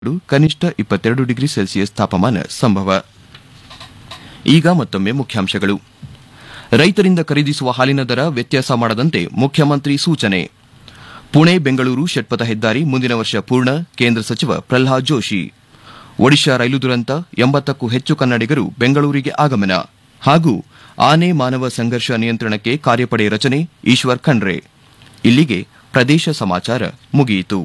ಕನಿಷ್ಠ ಇಪ್ಪತ್ತೆರಡು degree Celsius ತಾಪಮಾನ ಸಂಭವ ಈಗ ಮತ್ತೊಮ್ಮೆ ಮುಖ್ಯಾಂಶಗಳು ರೈತರಿಂದ ಖರೀದಿಸುವ ಹಾಲಿನ ದರ ವ್ಯತ್ಯಾಸ ಮಾಡದಂತೆ ಮುಖ್ಯಮಂತ್ರಿ ಸೂಚನೆ ಪುಣೆ ಬೆಂಗಳೂರು ಷಟ್ಪಥ ಹೆದ್ದಾರಿ ಮುಂದಿನ ವರ್ಷ ಪೂರ್ಣ ಕೇಂದ್ರ ಸಚಿವ ಪ್ರಹ್ಲಾದ್ ಜೋಶಿ ಒಡಿಶಾ ರೈಲು ದುರಂತ ಎಂಬತ್ತಕ್ಕೂ ಹೆಚ್ಚು ಕನ್ನಡಿಗರು ಬೆಂಗಳೂರಿಗೆ ಆಗಮನ ಹಾಗೂ ಆನೆ ಮಾನವ ಸಂಘರ್ಷ ನಿಯಂತ್ರಣಕ್ಕೆ ಕಾರ್ಯಪಡೆ ರಚನೆ ಈಶ್ವರ್ ಖಂಡ್ರೆ ಇಲ್ಲಿಗೆ ಪ್ರದೇಶ ಸಮಾಚಾರ ಮುಗಿಯಿತು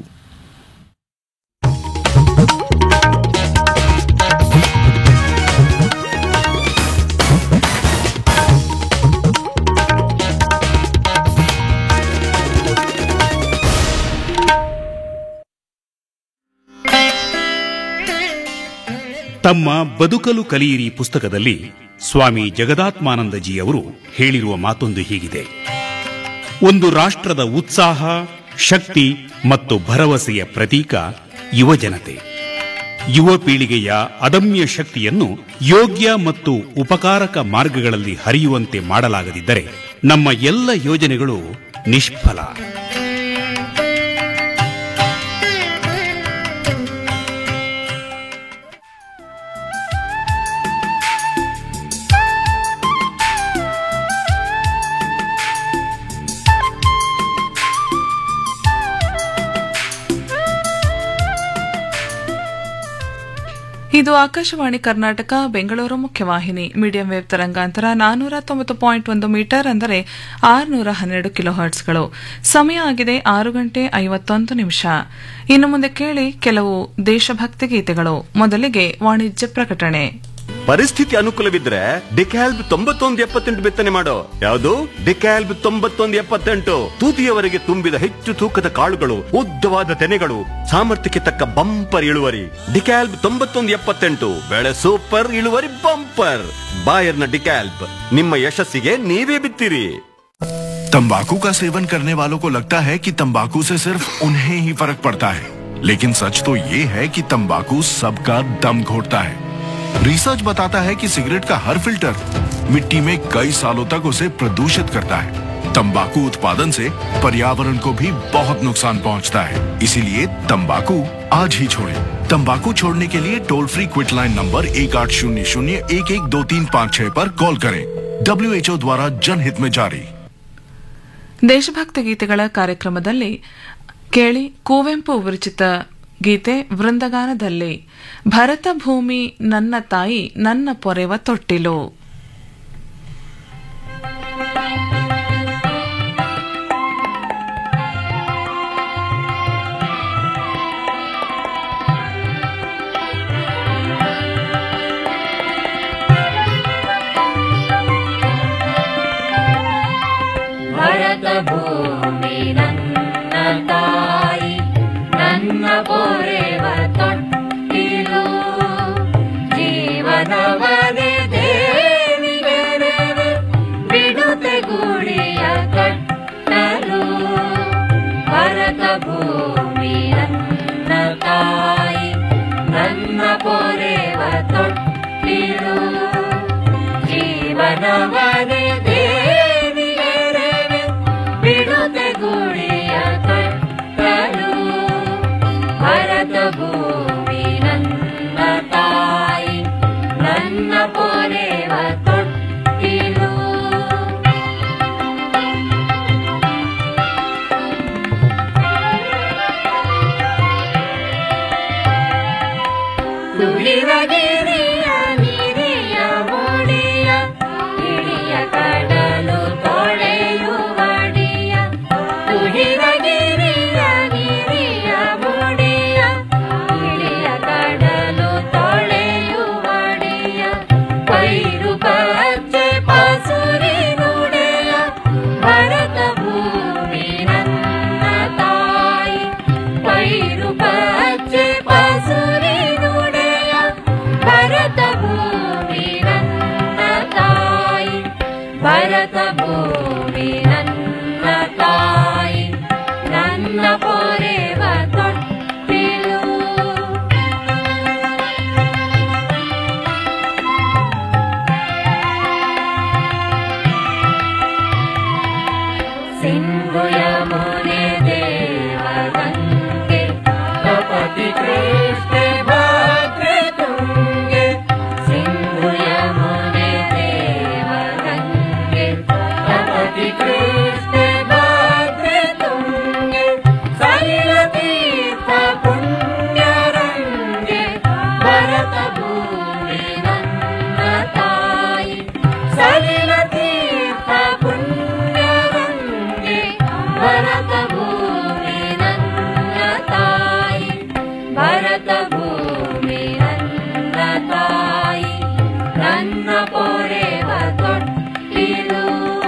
ತಮ್ಮ ಬದುಕಲು ಕಲಿಯಿರಿ ಪುಸ್ತಕದಲ್ಲಿ ಸ್ವಾಮಿ ಜಗದಾತ್ಮಾನಂದಜಿ ಅವರು ಹೇಳಿರುವ ಮಾತೊಂದು ಹೀಗಿದೆ ಒಂದು ರಾಷ್ಟ್ರದ ಉತ್ಸಾಹ ಶಕ್ತಿ ಮತ್ತು ಭರವಸೆಯ ಪ್ರತೀಕ ಯುವಜನತೆ ಯುವ ಪೀಳಿಗೆಯ ಅದಮ್ಯ ಶಕ್ತಿಯನ್ನು ಯೋಗ್ಯ ಮತ್ತು ಉಪಕಾರಕ ಮಾರ್ಗಗಳಲ್ಲಿ ಹರಿಯುವಂತೆ ಮಾಡಲಾಗದಿದ್ದರೆ ನಮ್ಮ ಎಲ್ಲ ಯೋಜನೆಗಳು ನಿಷ್ಫಲ ಇದು ಆಕಾಶವಾಣಿ ಕರ್ನಾಟಕ ಬೆಂಗಳೂರು ಮುಖ್ಯವಾಹಿನಿ ಮೀಡಿಯಂ ವೇವ್ ತರಂಗಾಂತರ ನಾನೂರ ತೊಂಬತ್ತು ಪಾಯಿಂಟ್ ಒಂದು ಮೀಟರ್ ಅಂದರೆ ಆರುನೂರ ಹನ್ನೆರಡು ಕಿಲೋ ಹರ್ಟ್ಸ್ಗಳು ಸಮಯ ಆಗಿದೆ ಆರು ಗಂಟೆ ಐವತ್ತೊಂದು ನಿಮಿಷ ಇನ್ನು ಮುಂದೆ ಕೇಳಿ ಕೆಲವು ದೇಶಭಕ್ತಿ ಗೀತೆಗಳು ಮೊದಲಿಗೆ ವಾಣಿಜ್ಯ ಪ್ರಕಟಣೆ ಪರಿಸ್ಥಿತಿ ಅನುಕೂಲವಿದ್ರೆ ಡಿಕ್ಯಾಲ್ಬ್ ತೊಂಬತ್ತೊಂದು ಎಪ್ಪತ್ತೆಂಟು ಬಿತ್ತನೆ ಮಾಡೋ ಯಾವುದು ಡಿಕ್ಯಾಲ್ಬ್ ತೊಂಬತ್ತೊಂದು ಎಪ್ಪತ್ತೆಂಟು ತೂತಿಯವರೆಗೆ ತುಂಬಿದ ಹೆಚ್ಚು ತೂಕದ ಕಾಳುಗಳು ಉದ್ದವಾದ ತೆನೆಗಳು ಸಾಮರ್ಥ್ಯಕ್ಕೆ ತಕ್ಕ ಬಂಪರ್ ಇಳುವರಿ ಡಿಕ್ಯಾಲ್ಬ್ ತೊಂಬತ್ತೊಂದು ಎಪ್ಪತ್ತೆಂಟು ಬೆಳೆ ಸೂಪರ್ ಇಳುವರಿ ಬಂಪರ್ ಬಾಯರ್ನ ಡಿಕ್ಯಾಲ್ಬ್ ನಿಮ್ಮ ಯಶಸ್ಸಿಗೆ ನೀವೇ ಬಿತ್ತಿರಿ तंबाकू का सेवन करने वालों को लगता है कि तंबाकू से सिर्फ उन्हें ही फर्क पड़ता है लेकिन सच तो ये है कि तंबाकू सबका दम घोटता है रिसर्च बताता है कि सिगरेट का हर फिल्टर मिट्टी में कई सालों तक उसे प्रदूषित करता है तंबाकू उत्पादन से पर्यावरण को भी बहुत नुकसान पहुंचता है इसीलिए तंबाकू आज ही छोड़ें। तंबाकू छोड़ने के लिए toll free quit line number एक आठ शून्य शून्य एक एक दो तीन पाँच छह पर कॉल करें डब्ल्यू द्वारा जनहित में जारी ದೇಶಭಕ್ತಿ ಗೀತೆಗಳ ಕಾರ್ಯಕ್ರಮದಲ್ಲಿ ಕೇಳಿ ಕುವೆಂಪು ವಿರಚಿತ ಗೀತೆ ವೃಂದಗಾನದಲ್ಲಿ ಭರತ ಭೂಮಿ ನನ್ನ ತಾಯಿ ನನ್ನ ಪೊರೆವ ತೊಟ್ಟಿಲು ಭರತ ಭೂಮಿ ನನ್ನ ತಾಯಿ ನನ್ನ ಪೊರೆವ ತೊಟ್ಟಿಲು ಜೀವನವನೇ ದೇವಿಗೆರೆವೆ ಬಿಡುತ್ತೆ ಗುಡಿಯ ಕಟ್ಟಲು ಭರತ ಭೂಮಿ ನನ್ನ ತಾಯಿ ನನ್ನ ಪೊರೆವ ತೊಟ್ಟಿಲು ಜೀವನವನೇ ದೇವಿಗೆರೆವೆ ಬಿಡುತ್ತೆ ಗುಡಿಯ ಕಟ್ಟಲು ಭರತ ಭೂಮಿ ನನ್ನ ತಾಯಿ ನನ್ನ ಪೊರೆವ ತೊಟ್ಟಿಲು ತುಳಿವ ಗಿರಿಯ ನಿರಿಯ ಮುಡಿಯ ಇಳಿಯ ಕಡಲು ತೊಳೆಯುವಡಿಯ ತುಳಿವ ಗಿರಿಯ ನಿರಿಯ ಮುಡಿಯ ಇಳಿಯ ಕಡಲು ತೊಳೆಯುವಡಿಯ ಪೈರು ಪಚ್ಚೆ ಪಸುರಿ ನುಡೆಯ ಭರತ ಭೂಮಿ ನನ್ನ ತಾಯಿ ಪೈರು ಪಚ್ಚೆ ಪಸುರಿ ನುಡೆಯ ಭರ ಭರತ ಭೂಮಿ ನನ್ನ ತಾಯಿ ನನ್ನ ಪೊರೆವ ತೊಟ್ಟಿಲು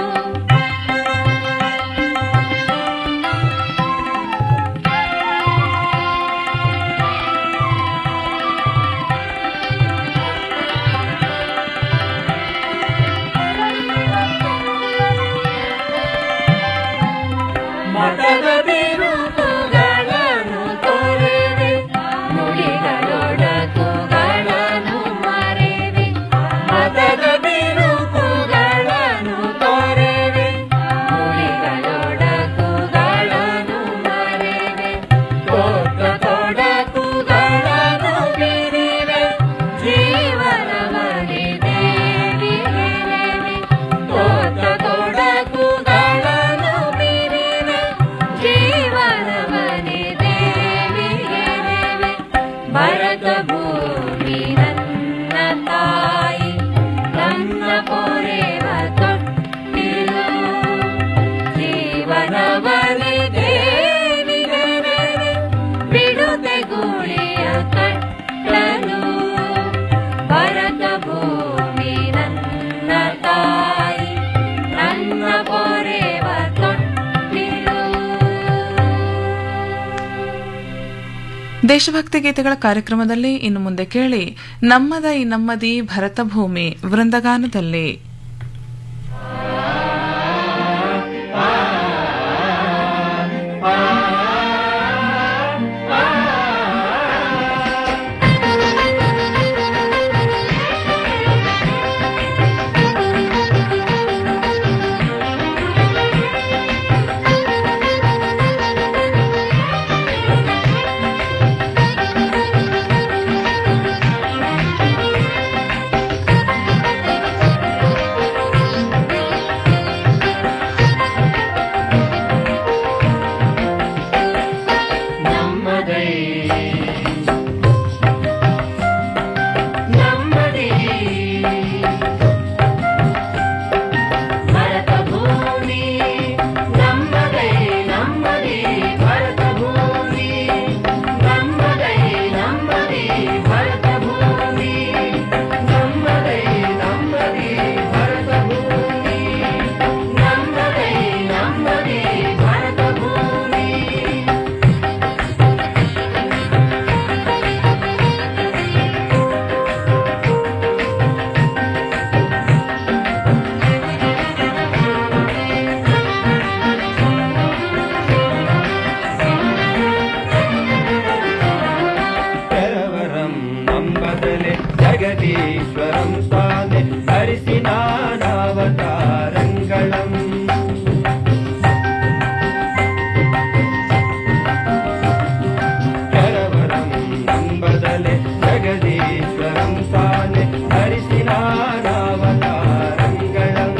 ಮತದ ಬಿರುಕುಗಳನ್ನು ತೊರೆವೆ ನುಡಿಗಳೊಡಕುಗಳನ್ನು ಮರೆವೆ ಮತದ ಬಿರುಕುಗಳನ್ನು ತೊರೆವೆ ನುಡಿಗಳೊಡಕುಗಳನ್ನು ಮರೆವೆ ತೋಟ ತೊಡಕುಗಳನ್ನು ಬಿರಿವೆ ಜೀವನವನಿ ದೇವಿ ಹೆರೆವೆ ತೋಟ ತೊಡಕುಗಳನ್ನು ಬಿರಿವೆ ಜೀವನವನಿ ದೇವಿ ಹೆರೆವೆ ಭರತ ಭೂಮಿ ನನ್ನ ತಾಯಿ ನನ್ನ ಪೊರೆವ ತೊಟ್ಟಿಲು ಜೀವನವನಿ ದೇವಿ ಹೆರೆವೆ ಬಿಡುತ್ತೆ ಗುಳಿಯ ಕಟ್ಟಲು ಭರತ ಭೂಮಿ ನನ್ನ ತಾಯಿ ನನ್ನ ಪೊರೆವ ತೊಟ್ಟಿಲು ದೇಶಭಕ್ತಿ ಗೀತೆಗಳ ಕಾರ್ಯಕ್ರಮದಲ್ಲಿ ಇನ್ನು ಮುಂದೆ ಕೇಳಿ ನಮ್ಮದ ಈ ನಮ್ಮದಿ ಭರತ ಭೂಮಿ ವೃಂದಗಾನದಲ್ಲಿ ನಮ್ಮದೇ ನಮ್ಮದೇ ಭರತ ಭೂಮಿ ನಮ್ಮದೇ ನಮ್ಮದೇ ಭರತ ಭೂಮಿ ನಮ್ಮದೇ ನಮ್ಮದೇ ಭರತ ಭೂಮಿ ನಮ್ಮದೇ ನಮ್ಮದೇ ಭರತ ಭೂಮಿ ನಮ್ಮದೇ ನಮ್ಮದೇ ಭರತ ಭೂಮಿ శరవరం నంబదలే జగదీశ్వరం తానే హరిసినావతారంగళం శరవరం నంబదలే జగదీశ్వరం తానే హరిసినావతారంగళం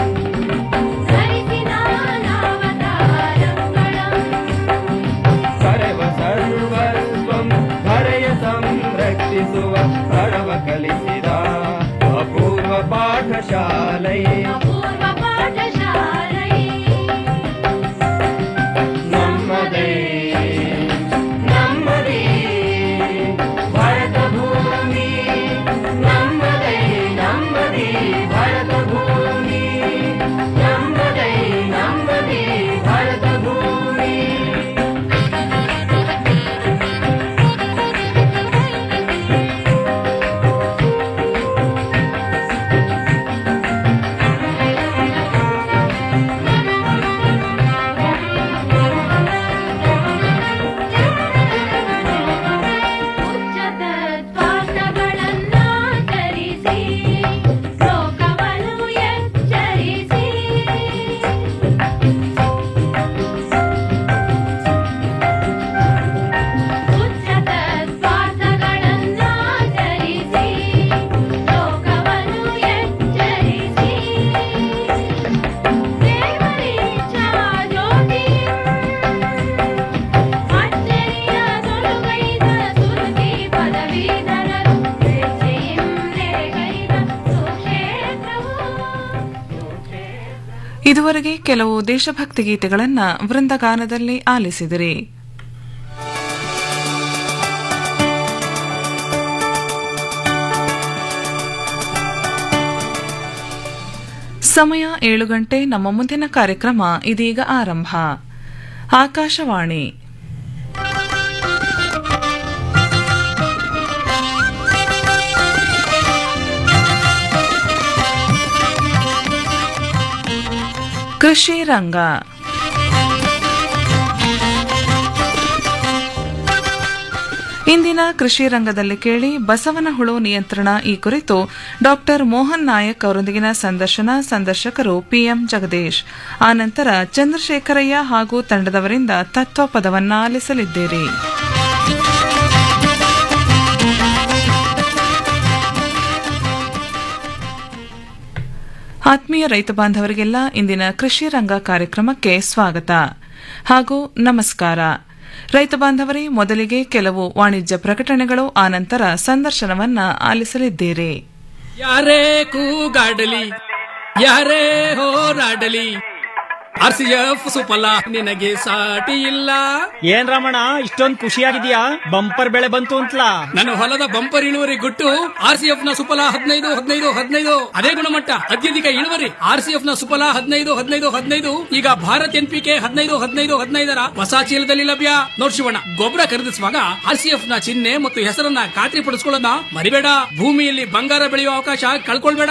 ಸರ್ವ ಸರ್ವಸ್ವಂ ಹರೆಯ ಸಂರಕ್ಷಿಸುವ ಹರವ ಕಲಿಸಿದ ಅಪೂರ್ವ ಪಾಠಶಾಲೆ ನಮ್ಮದೇ ನಮ್ಮದೇ ಭರತ ಭೂಮಿ ನಮ್ಮದೇ ನಮ್ಮದೇ ಭರತ ಭೂಮಿ ನಮ್ಮದೇ ನಮ್ಮದೇ ಭರತ ಭೂಮಿ ಉಚ್ಚತತ್ವಾಸಗಳನ್ನಾಚರಿಸಿ ಲೋಕವನ್ನು ಎಚ್ಚರಿಸಿ ಉಚ್ಚತತ್ವಾಸಗಳನ್ನಾಚರಿಸಿ ಲೋಕವನ್ನು ಎಚ್ಚರಿಸಿ ದೇವರೀಚ್ಛಾ ಜ್ಯೋತಿ ಅಚ್ಚರಿಯ ಸೊಲುಗೈದ ಸುರುತಿ ಪದವೀಧರರು ಸ್ವೇಚ್ಛೆಯಿಂ ರೇಗೈದ ಸುಕ್ಷೇತ್ರವು ಇದುವರೆಗೆ ಕೆಲವು ದೇಶಭಕ್ತಿ ಗೀತೆಗಳನ್ನ ವೃಂದಗಾನದಲ್ಲಿ ಆಲಿಸಿದಿರಿ ಸಮಯ ಏಳು ಗಂಟೆ ನಮ್ಮ ಮುಂದಿನ ಕಾರ್ಯಕ್ರಮ ಇದೀಗ ಆರಂಭ ಆಕಾಶವಾಣಿ ಕೃಷಿ ರಂಗ ಇಂದಿನ ಕೃಷಿ ರಂಗದಲ್ಲಿ ಕೇಳಿ ಬಸವನ ಹುಳು ನಿಯಂತ್ರಣ ಈ ಕುರಿತು ಡಾಕ್ಟರ್ ಮೋಹನ್ ನಾಯಕ್ ಅವರೊಂದಿಗಿನ ಸಂದರ್ಶನ ಸಂದರ್ಶಕರು ಪಿಎಂ ಜಗದೀಶ್ ಆನಂತರ ಚಂದ್ರಶೇಖರಯ್ಯ ಹಾಗೂ ತಂಡದವರಿಂದ ತತ್ವ ಪದವನ್ನ ಆಲಿಸಲಿದ್ದೀರಿ ಆತ್ಮೀಯ ರೈತ ಬಾಂಧವರಿಗೆಲ್ಲ ಇಂದಿನ ಕೃಷಿ ರಂಗ ಕಾರ್ಯಕ್ರಮಕ್ಕೆ ಸ್ವಾಗತ ಹಾಗೂ ನಮಸ್ಕಾರ ರೈತ ಬಾಂಧವರೇ ಮೊದಲಿಗೆ ಕೆಲವು ವಾಣಿಜ್ಯ ಪ್ರಕಟಣೆಗಳು ಆನಂತರ ಸಂದರ್ಶನವನ್ನ ಆಲಿಸಲಿದ್ದೀರಿ ಯಾರೇ ಕೂಗಾಡಲಿ ಯಾರೇ ಹೋರಾಡಲಿ ಆರ್ ಸಿ ಎಫ್ ಸುಫಲ ನಿನಗೆ ಸಾಟಿ ಇಲ್ಲ ಏನ್ ರಮಣ ಇಷ್ಟೊಂದ್ ಖುಷಿಯಾಗಿದ್ಯಾ ಬಂಪರ್ ಬೆಳೆ ಬಂತು ಅಂತಲಾ ನನ್ನ ಹೊಲದ ಬಂಪರ್ ಇಳುವರಿ ಗುಟ್ಟು ಆರ್ ಸಿ ಎಫ್ ನ ಸುಫಲ ಹದಿನೈದು ಹದಿನೈದು ಹದಿನೈದು ಅದೇ ಗುಣಮಟ್ಟ ಅತ್ಯಧಿಕ ಇಳುವರಿ ಆರ್ ಸಿ ಎಫ್ ನ ಸುಫಲ ಹದಿನೈದು ಹದಿನೈದು ಹದಿನೈದು ಈಗ ಭಾರತ್ ಎನ್ ಪಿ ಕೆ ಹದಿನೈದು ಹದಿನೈದು ಹದಿನೈದರ ಹೊಸ ಚೀಲದಲ್ಲಿ ಲಭ್ಯ ನೋಡ್ ಶಿವಣ್ಣ ಗೊಬ್ಬರ ಖರೀದಿಸುವಾಗ ಆರ್ ಸಿ ಎಫ್ ನ ಚಿಹ್ನೆ ಮತ್ತು ಹೆಸರನ್ನ ಖಾತ್ರಿಪಡಿಸಿಕೊಳ್ಳೋದನ್ನ ಮರಿಬೇಡ ಭೂಮಿಯಲ್ಲಿ ಬಂಗಾರ ಬೆಳೆಯುವ ಅವಕಾಶ ಕಳ್ಕೊಳ್ಬೇಡ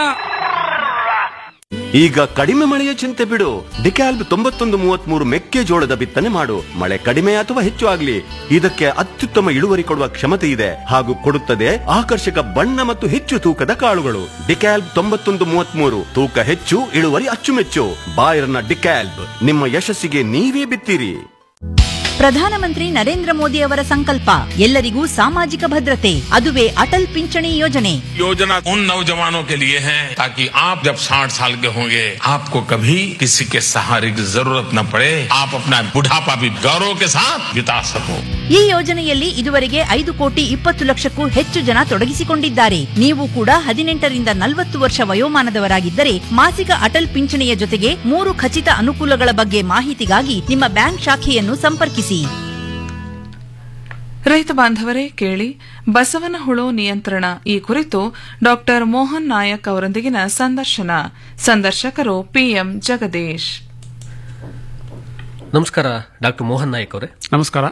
ಈಗ ಕಡಿಮೆ ಮಳೆಯ ಚಿಂತೆ ಬಿಡು ಡಿಕ್ಯಾಲ್ಬ್ ತೊಂಬತ್ತೊಂದು ಮೂವತ್ಮೂರು ಮೆಕ್ಕೆಜೋಳದ ಬಿತ್ತನೆ ಮಾಡು ಮಳೆ ಕಡಿಮೆ ಅಥವಾ ಹೆಚ್ಚು ಆಗ್ಲಿ ಇದಕ್ಕೆ ಅತ್ಯುತ್ತಮ ಇಳುವರಿ ಕೊಡುವ ಕ್ಷಮತೆ ಇದೆ ಹಾಗೂ ಕೊಡುತ್ತದೆ ಆಕರ್ಷಕ ಬಣ್ಣ ಮತ್ತು ಹೆಚ್ಚು ತೂಕದ ಕಾಳುಗಳು ಡಿಕ್ಯಾಲ್ಬ್ ತೊಂಬತ್ತೊಂದು ಮೂವತ್ಮೂರು ತೂಕ ಹೆಚ್ಚು ಇಳುವರಿ ಅಚ್ಚುಮೆಚ್ಚು ಬಾಯರ್ನ ಡಿಕ್ಯಾಲ್ಬ್ ನಿಮ್ಮ ಯಶಸ್ಸಿಗೆ ನೀವೇ ಬಿತ್ತೀರಿ ಪ್ರಧಾನಮಂತ್ರಿ ನರೇಂದ್ರ ಮೋದಿ ಅವರ ಸಂಕಲ್ಪ ಎಲ್ಲರಿಗೂ ಸಾಮಾಜಿಕ ಭದ್ರತೆ ಅದುವೇ ಅಟಲ್ ಪಿಂಚಣಿ ಯೋಜನೆ योजना उन नौजवानों के लिए है ताकि आप जब 60 साल के होंगे आपको कभी किसी के सहारे की जरूरत न पड़े आप अपना बुढ़ापा भी गौरव के साथ बिता सको ಈ ಯೋಜನೆಯಲ್ಲಿ ಇದುವರೆಗೆ ಐದು ಕೋಟಿ ಇಪ್ಪತ್ತು ಲಕ್ಷಕ್ಕೂ ಹೆಚ್ಚು ಜನ ತೊಡಗಿಸಿಕೊಂಡಿದ್ದಾರೆ ನೀವು ಕೂಡ ಹದಿನೆಂಟರಿಂದ ನಲವತ್ತು ವರ್ಷ ವಯೋಮಾನದವರಾಗಿದ್ದರೆ ಮಾಸಿಕ ಅಟಲ್ ಪಿಂಚಣಿಯ ಜೊತೆಗೆ ಮೂರು ಖಚಿತ ಅನುಕೂಲಗಳ ಬಗ್ಗೆ ಮಾಹಿತಿಗಾಗಿ ನಿಮ್ಮ ಬ್ಯಾಂಕ್ ಶಾಖೆಯನ್ನು ಸಂಪರ್ಕಿಸಿ ರೈತ ಬಾಂಧವರೇ ಕೇಳಿ ಬಸವನ ಹುಳು ನಿಯಂತ್ರಣ ಈ ಕುರಿತು ಡಾಕ್ಟರ್ ಮೋಹನ್ ನಾಯಕ್ ಅವರೊಂದಿಗಿನ ಸಂದರ್ಶನ ಸಂದರ್ಶಕರು ಪಿಎಂ ಜಗದೀಶ್ ನಮಸ್ಕಾರ ಡಾಕ್ಟರ್ ಮೋಹನ್ ನಾಯಕ್ ಅವರೇ ನಮಸ್ಕಾರ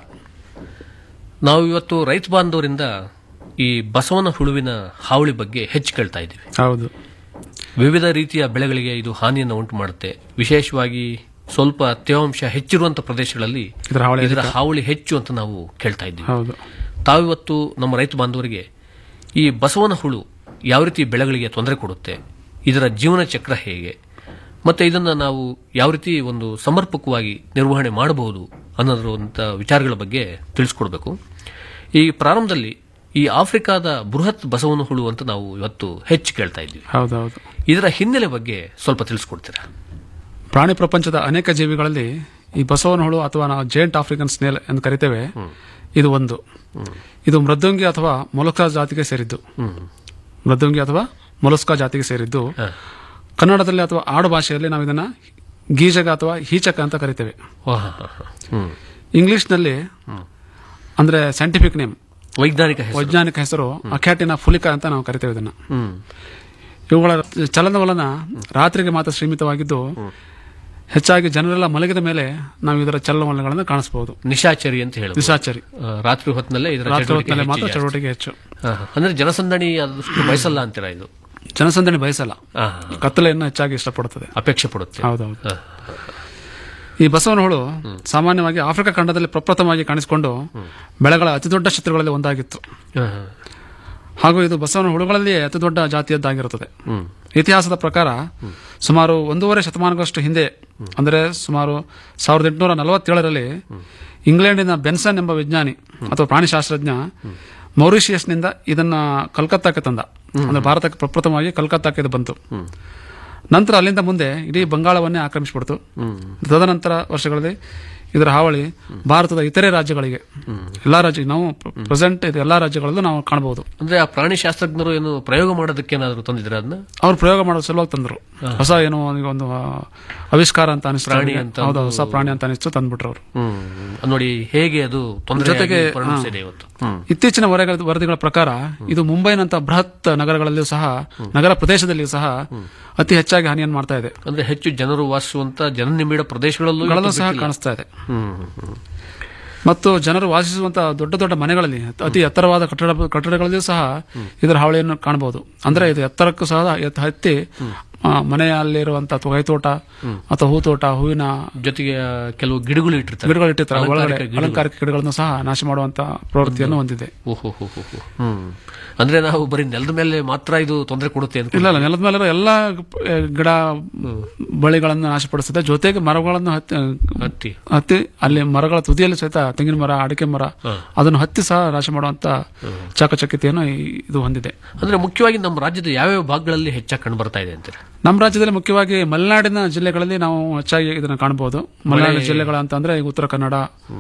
ನಾವು ಇವತ್ತು ರೈತ ಬಾಂಧವರಿಂದ ಈ ಬಸವನ ಹುಳುವಿನ ಹಾವಳಿ ಬಗ್ಗೆ ಹೆಚ್ಚು ಕೇಳ್ತಾ ಇದ್ದೀವಿ ಹೌದು ವಿವಿಧ ರೀತಿಯ ಬೆಳೆಗಳಿಗೆ ಇದು ಹಾನಿಯನ್ನು ಉಂಟು ಮಾಡುತ್ತೆ ವಿಶೇಷವಾಗಿ ಸ್ವಲ್ಪ ತೇವಾಂಶ ಹೆಚ್ಚಿರುವಂತ ಪ್ರದೇಶಗಳಲ್ಲಿ ಇದರ ಹಾವಳಿ ಇದರ ಅಧಿಕ. ಹಾವಳಿ ಹೆಚ್ಚು ಅಂತ ನಾವು ಕೇಳ್ತಾ ಇದ್ದೀವಿ ಹೌದು ತಾವಿವತ್ತು ನಮ್ಮ ರೈತ ಬಾಂಧವರಿಗೆ ಈ ಬಸವನ ಹುಳು ಯಾವ ರೀತಿ ಬೆಳೆಗಳಿಗೆ ತೊಂದರೆ ಕೊಡುತ್ತೆ ಇದರ ಜೀವನ ಚಕ್ರ ಹೇಗೆ ಮತ್ತೆ ಇದನ್ನ ನಾವು ಯಾವ ರೀತಿ ಒಂದು ಸಮರ್ಪಕವಾಗಿ ನಿರ್ವಹಣೆ ಮಾಡಬಹುದು ಅನ್ನೋದಂತ ವಿಚಾರಗಳ ಬಗ್ಗೆ ತಿಳಿಸ್ಕೊಡ್ಬೇಕು ಈ ಪ್ರಾರಂಭದಲ್ಲಿ ಈ ಆಫ್ರಿಕಾದ ಬೃಹತ್ ಬಸವನ ಹುಳು ಅಂತ ನಾವು ಇವತ್ತು ಹೆಚ್ಚು ಕೇಳ್ತಾ ಇದ್ದೀವಿ ಹೌದೌದು ಇದರ ಹಿನ್ನೆಲೆ ಬಗ್ಗೆ ಸ್ವಲ್ಪ ತಿಳಿಸ್ಕೊಡ್ತೀರಾ ಪ್ರಾಣಿ ಪ್ರಪಂಚದ ಅನೇಕ ಜೀವಿಗಳಲ್ಲಿ ಈ ಬಸವನ ಹುಳು ಅಥವಾ ನಾವು ಜೇಂಟ್ ಆಫ್ರಿಕನ್ ಸ್ನೇಲ್ ಎಂದು ಕರಿತೇವೆ ಇದು ಒಂದು ಇದು ಮೃದ್ವಂಗಿ ಅಥವಾ ಮೊಲಸ್ಕಾ ಜಾತಿಗೆ ಸೇರಿದ್ದು ಮೃದ್ವಂಗಿ ಅಥವಾ ಮೊಲಸ್ಕಾ ಜಾತಿಗೆ ಸೇರಿದ್ದು ಕನ್ನಡದಲ್ಲಿ ಅಥವಾ ಆಡು ಭಾಷೆಯಲ್ಲಿ ನಾವು ಇದನ್ನ ಗೀಜಕ ಅಥವಾ ಹೀಚಕ ಅಂತ ಕರಿತೇವೆ ಇಂಗ್ಲಿಷ್ನಲ್ಲಿ ಅಂದ್ರೆ ಸೈಂಟಿಫಿಕ್ ನೇಮ್ ವೈಜ್ಞಾನಿಕ ಹೆಸರು. ವೈಜ್ಞಾನಿಕ ಹೆಸರು ಅಕ್ಯಾಟಿನ ಫುಲಿಕ ಅಂತ ನಾವು ಕರಿತೇವೆ ಇದನ್ನ ಇವುಗಳ ಚಲನವಲನ ರಾತ್ರಿಗೆ ಮಾತ್ರ ಸೀಮಿತವಾಗಿದ್ದು ಹೆಚ್ಚಾಗಿ ಜನರೆಲ್ಲ ಮಲಗಿದ ಮೇಲೆ ನಾವು ಇದರ ಚಲನವಲನಗಳನ್ನು ಕಾಣಿಸಬಹುದು ನಿಶಾಚರಿ ಅಂತ ಹೇಳಿ ನಿಶಾಚರಿ ರಾತ್ರಿ ಹೊತ್ತಿನಲ್ಲೇ ಇದರ ರಾತ್ರಿ ಚಟುವಟಿಕೆ ಹೊತ್ತಿನಲ್ಲಿ ಮಾತ್ರ ಹೆಚ್ಚು ಜಾಸ್ತಿ. ಚಟುವಟಿಕೆ ಹೆಚ್ಚು ಹಾ, ಹಾ. ಅಂದ್ರೆ ಜನಸಂದಣಿ ಆದಷ್ಟು ಬಯಸಲ್ಲ ಅಂತೀರಾ ಇದು ಜನಸಂದಣಿ ಬಯಸಲ್ಲ ಹಾ, ಕತ್ತಲೆಯನ್ನು ಹೆಚ್ಚಾಗಿ ಇಷ್ಟಪಡುತ್ತದೆ ಅಪೇಕ್ಷೆ ಪಡುತ್ತೆ ಹೌದೌದು ಹಾ. ಈ ಬಸವನ ಹುಳು ಸಾಮಾನ್ಯವಾಗಿ ಆಫ್ರಿಕಾ ಖಂಡದಲ್ಲಿ ಪ್ರಪ್ರಥಮವಾಗಿ ಕಾಣಿಸಿಕೊಂಡು ಬೆಳೆಗಳ ಅತಿದೊಡ್ಡ ಶತ್ರುಗಳಲ್ಲಿ ಒಂದಾಗಿತ್ತು ಹಾ, ಹಾ. ಹಾಗೂ ಇದು ಬಸವನ ಹುಳುಗಳಲ್ಲಿಯೇ ಅತಿದೊಡ್ಡ ಜಾತಿಯದ್ದಾಗಿರುತ್ತದೆ ಇತಿಹಾಸದ ಪ್ರಕಾರ ಸುಮಾರು ಒಂದೂವರೆ ಶತಮಾನಗಳಷ್ಟು ಹಿಂದೆ ಅಂದರೆ ಸುಮಾರು ಸಾವಿರದ ಎಂಟುನೂರ ನಲವತ್ತೇಳರಲ್ಲಿ ಇಂಗ್ಲೆಂಡಿನ ಬೆನ್ಸನ್ ಎಂಬ ವಿಜ್ಞಾನಿ ಅಥವಾ ಪ್ರಾಣಿಶಾಸ್ತ್ರಜ್ಞ ಮೌರಿಷಿಯಸ್ನಿಂದ ಇದನ್ನ ಕಲ್ಕತ್ತಾಕ್ಕೆ ತಂದ ಅಂದ್ರೆ ಭಾರತಕ್ಕೆ ಪ್ರಪ್ರಥಮವಾಗಿ ಕಲ್ಕತ್ತಾಕ್ಕೆ ಇದು ಬಂತು ನಂತರ ಅಲ್ಲಿಂದ ಮುಂದೆ ಇಡೀ ಬಂಗಾಳವನ್ನೇ ಆಕ್ರಮಿಸಿಬಿಡ್ತು ತದನಂತರ ವರ್ಷಗಳಲ್ಲಿ ಇದರ ಹಾವಳಿ ಭಾರತದ ಇತರೆ ರಾಜ್ಯಗಳಿಗೆ ಎಲ್ಲಾ ರಾಜ್ಯ ನಾವು ಪ್ರೆಸೆಂಟ್ ಇದು ಎಲ್ಲಾ ರಾಜ್ಯಗಳಲ್ಲೂ ನಾವು ಕಾಣಬಹುದು ಅಂದ್ರೆ ಆ ಪ್ರಾಣಿ ಶಾಸ್ತ್ರಜ್ಞರು ಏನು ಪ್ರಯೋಗ ಮಾಡೋದಕ್ಕೆ ಏನಾದ್ರು ತಂದಿದ್ರೆ ಅದನ್ನ ಅವ್ರು ಪ್ರಯೋಗ ಮಾಡೋ ಸಲುವಾಗಿ ತಂದ್ರು ಹೊಸ ಏನೋ ಈಗ ಒಂದು ಆ, ಆವಿಷ್ಕಾರ ಅಂತ ಅನಿಸ್ತು ಪ್ರಾಣಿ ಅವ್ರಿಗೆ. ಅಂತ ಹೌದು ಒಂದು- ಹೊಸ ಪ್ರಾಣಿ ಅಂತ ಅನಿಸ್ತು ತಂದ್ಬಿಟ್ರು ಅವರು ಹ್ಮ್ ನೋಡಿ ಹೇಗೆ ಅದು ತೊಂದರೆ ಜೊತೆಗೆ ಪರಿಣಮಿಸಿದೆ ಹಾ. ಇವತ್ತು ಹ್ಮ್. ಇತ್ತೀಚಿನ ವರದಿಗಳ ವರದಿಗಳ ಪ್ರಕಾರ ಇದು ಮುಂಬೈನಂತ ಬೃಹತ್ ನಗರಗಳಲ್ಲಿಯೂ ಸಹ ನಗರ ಪ್ರದೇಶದಲ್ಲಿಯೂ ಸಹ ಅತಿ ಹೆಚ್ಚಾಗಿ ಹಾನಿಯನ್ನು ಮಾಡ್ತಾ ಇದೆ ಅಂದ್ರೆ ಹೆಚ್ಚು ಜನರು ವಾಸಿಸುವಂತ ಜನನಿಬಿಡ ಪ್ರದೇಶಗಳಲ್ಲೂ ಗಳಲ್ಲೂ ಇವತ್ತು ಸಹ ಬಿಟ್ಟಿಲ್ಲ. ಕಾಣಿಸ್ತಾ ಇದೆ ಹ್ಮ್, ಹ್ಮ್, ಹ್ಮ್. ಮತ್ತು ಜನರು ವಾಸಿಸುವಂತಹ ದೊಡ್ಡ ದೊಡ್ಡ ಮನೆಗಳಲ್ಲಿ ಅತಿ ಎತ್ತರವಾದ ಕಟ್ಟಡ ಕಟ್ಟಡಗಳಲ್ಲಿಯೂ ಸಹ ಇದರ ಹಾವಳಿಯನ್ನು ಕಾಣಬಹುದು ಅಂದ್ರೆ ಇದು ಎತ್ತರಕ್ಕೂ ಸಹ ಎತ್ತ- ಹತ್ತಿ ಆ, ಮನೆಯಲ್ಲಿರುವಂತಹ ತೊಗೈತೋಟ ಅಥವಾ ಹೂತೋಟ ಹೂವಿನ ಜೊತೆಗೆ ಆ, ಕೆಲವು ಗಿಡಗಳು ಇಟ್ಟಿರ್ತಾರೆ ಗಿಡಗಳು ಇಟ್ಟಿರ್ತಾರೆ ಒಳಗಡೆ ಅಲಂಕಾರಿಕ ಗಿಡಗಳು. ಅಲಂಕಾರಿಕ ಗಿಡಗಳನ್ನು ಸಹ ನಾಶ ಮಾಡುವಂತ ಪ್ರವೃತ್ತಿಯನ್ನು ಹೊಂದಿದೆ ಓಹೋ ಹೋ ಹೋ ಹೋ. ಹ್ಮ್ ಅಂದ್ರೆ ನಾವು ಬರೀ ನೆಲದ ಮೇಲೆ ಮಾತ್ರ ಇದು ತೊಂದರೆ ಕೊಡುತ್ತೆ ಅಂತ ಇಲ್ಲ ಇಲ್ಲ ನೆಲದ ಮೇಲೆ ಎಲ್ಲ ಗಿಡ ಬಳಿಗಳನ್ನು ನಾಶಪಡಿಸುತ್ತೆ ಜೊತೆಗೆ ಮರಗಳನ್ನು ಹತ್ತಿ ಹತ್ತಿ ಹತ್ತಿ ಅಲ್ಲಿ ಮರಗಳ ತುದಿಯಲ್ಲಿ ಸಹಿತ ತೆಂಗಿನ ಮರ ಅಡಿಕೆ ಮರ ಅದನ್ನು ಹತ್ತಿ ಸಹ ನಾಶ ಮಾಡುವಂತ ಚಾಕಚಕ್ಯತೆಯನ್ನು ಈ- ಇದು ಹೊಂದಿದೆ ಅಂದ್ರೆ ಮುಖ್ಯವಾಗಿ ನಮ್ಮ ರಾಜ್ಯದ ಯಾವ್ಯಾವ ಭಾಗಗಳಲ್ಲಿ ಹೆಚ್ಚಾಗಿ ಕಂಡು ಬರ್ತಾ ಇದೆ ಅಂತೀರ ನಮ್ಮ ರಾಜ್ಯದಲ್ಲಿ ಮುಖ್ಯವಾಗಿ ಮಲೆನಾಡಿನ ಜಿಲ್ಲೆಗಳಲ್ಲಿ ನಾವು ಹೆಚ್ಚಾಗಿ ಇದನ್ನು ಕಾಣಬಹುದು ಮಲೆನಾಡಿನ ಜಿಲ್ಲೆಗಳ ಅಂತಂದ್ರೆ ಈಗ ಉತ್ತರ ಕನ್ನಡ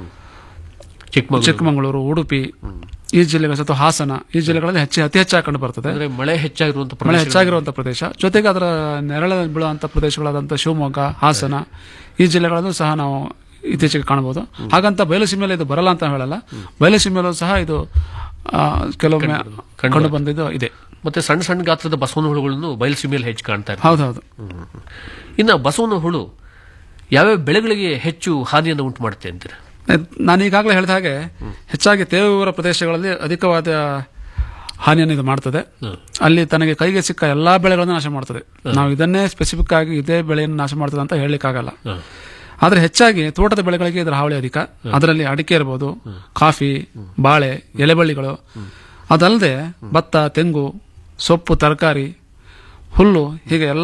ಚಿಕ್ಕಮಗಳೂರು ಚಿಕ್ಕಮಗಳೂರು ಉಡುಪಿ ಈ ಜಿಲ್ಲೆಗಳು ಅಥವಾ ಹಾಸನ ಈ ಜಿಲ್ಲೆಗಳಲ್ಲಿ ಹೆಚ್ಚು ಅತಿ ಹೆಚ್ಚಾಗಿ ಕಂಡು ಬರ್ತದೆ ಅಂದ್ರೆ ಮಳೆ ಹೆಚ್ಚಾಗಿರುವಂತ ಮಳೆ ಹೆಚ್ಚಾಗಿರುವಂತಹ ಪ್ರದೇಶ ಜೊತೆಗೆ ಅದರ ನೆರಳ ಬೀಳುವಂತಹ ಪ್ರದೇಶಗಳಾದಂತಹ ಶಿವಮೊಗ್ಗ ಹಾಸನ ಈ ಜಿಲ್ಲೆಗಳನ್ನು ಸಹ ನಾವು ಇತ್ತೀಚೆಗೆ ಕಾಣಬಹುದು ಹಾಗಂತ ಬಯಲುಸೀಮೆಯಲ್ಲಿ ಇದು ಬರಲ್ಲ ಅಂತ ಹೇಳಲ್ಲ ಬಯಲುಸೀಮೆಯಲ್ಲೂ ಸಹ ಇದು ಆ, ಕೆಲವೊಮ್ಮೆ ಕಂಡು ಕಂಡು ಬಂದಿದ್ದು ಇದೆ ಮತ್ತೆ ಸಣ್ಣ ಸಣ್ಣ ಗಾತ್ರದ ಬಸವನ ಹುಳುಗಳನ್ನು ಬಯಲುಸೀಮೆಯಲ್ಲಿ ಹೆಚ್ಚು ಕಾಣ್ತಾ ಇರ್ತವೆ ಹೌದೌದು ಇನ್ನು ಬಸವನ ಹುಳು ಯಾವ್ಯಾವ ಬೆಳೆಗಳಿಗೆ ಹೆಚ್ಚು ಹಾನಿಯನ್ನು ಉಂಟು ಮಾಡುತ್ತೆ ಅಂತೀರ ನಾನು ಈಗಾಗಲೇ ಹೇಳಿದ ಹಾಗೆ ಹೆಚ್ಚಾಗಿ ತೇವವಿವರ ಪ್ರದೇಶಗಳಲ್ಲಿ ಅಧಿಕವಾದ ಹಾನಿಯನ್ನು ಇದು ಮಾಡ್ತದೆ ಅಲ್ಲಿ ತನಗೆ ಕೈಗೆ ಸಿಕ್ಕ ಎಲ್ಲಾ ಬೆಳೆಗಳನ್ನು ನಾಶ ಮಾಡ್ತದೆ ನಾವು ಇದನ್ನೇ ಸ್ಪೆಸಿಫಿಕ್ ಆಗಿ ಇದೇ ಬೆಳೆಯನ್ನು ನಾಶ ಮಾಡ್ತದೆ ಅಂತ ಹೇಳಲಿಕ್ಕಾಗಲ್ಲ ಆದ್ರೆ ಹೆಚ್ಚಾಗಿ ತೋಟದ ಬೆಳೆಗಳಿಗೆ ಇದರ ಹಾವಳಿ ಅಧಿಕ ಅದರಲ್ಲಿ ಅಡಿಕೆ ಇರಬಹುದು ಕಾಫಿ ಬಾಳೆ ಎಲೆಬಳ್ಳಿಗಳು ಅದಲ್ಲದೆ ಭತ್ತ ತೆಂಗು ಸೊಪ್ಪು ತರಕಾರಿ ಹುಲ್ಲು ಹೀಗೆ ಎಲ್ಲ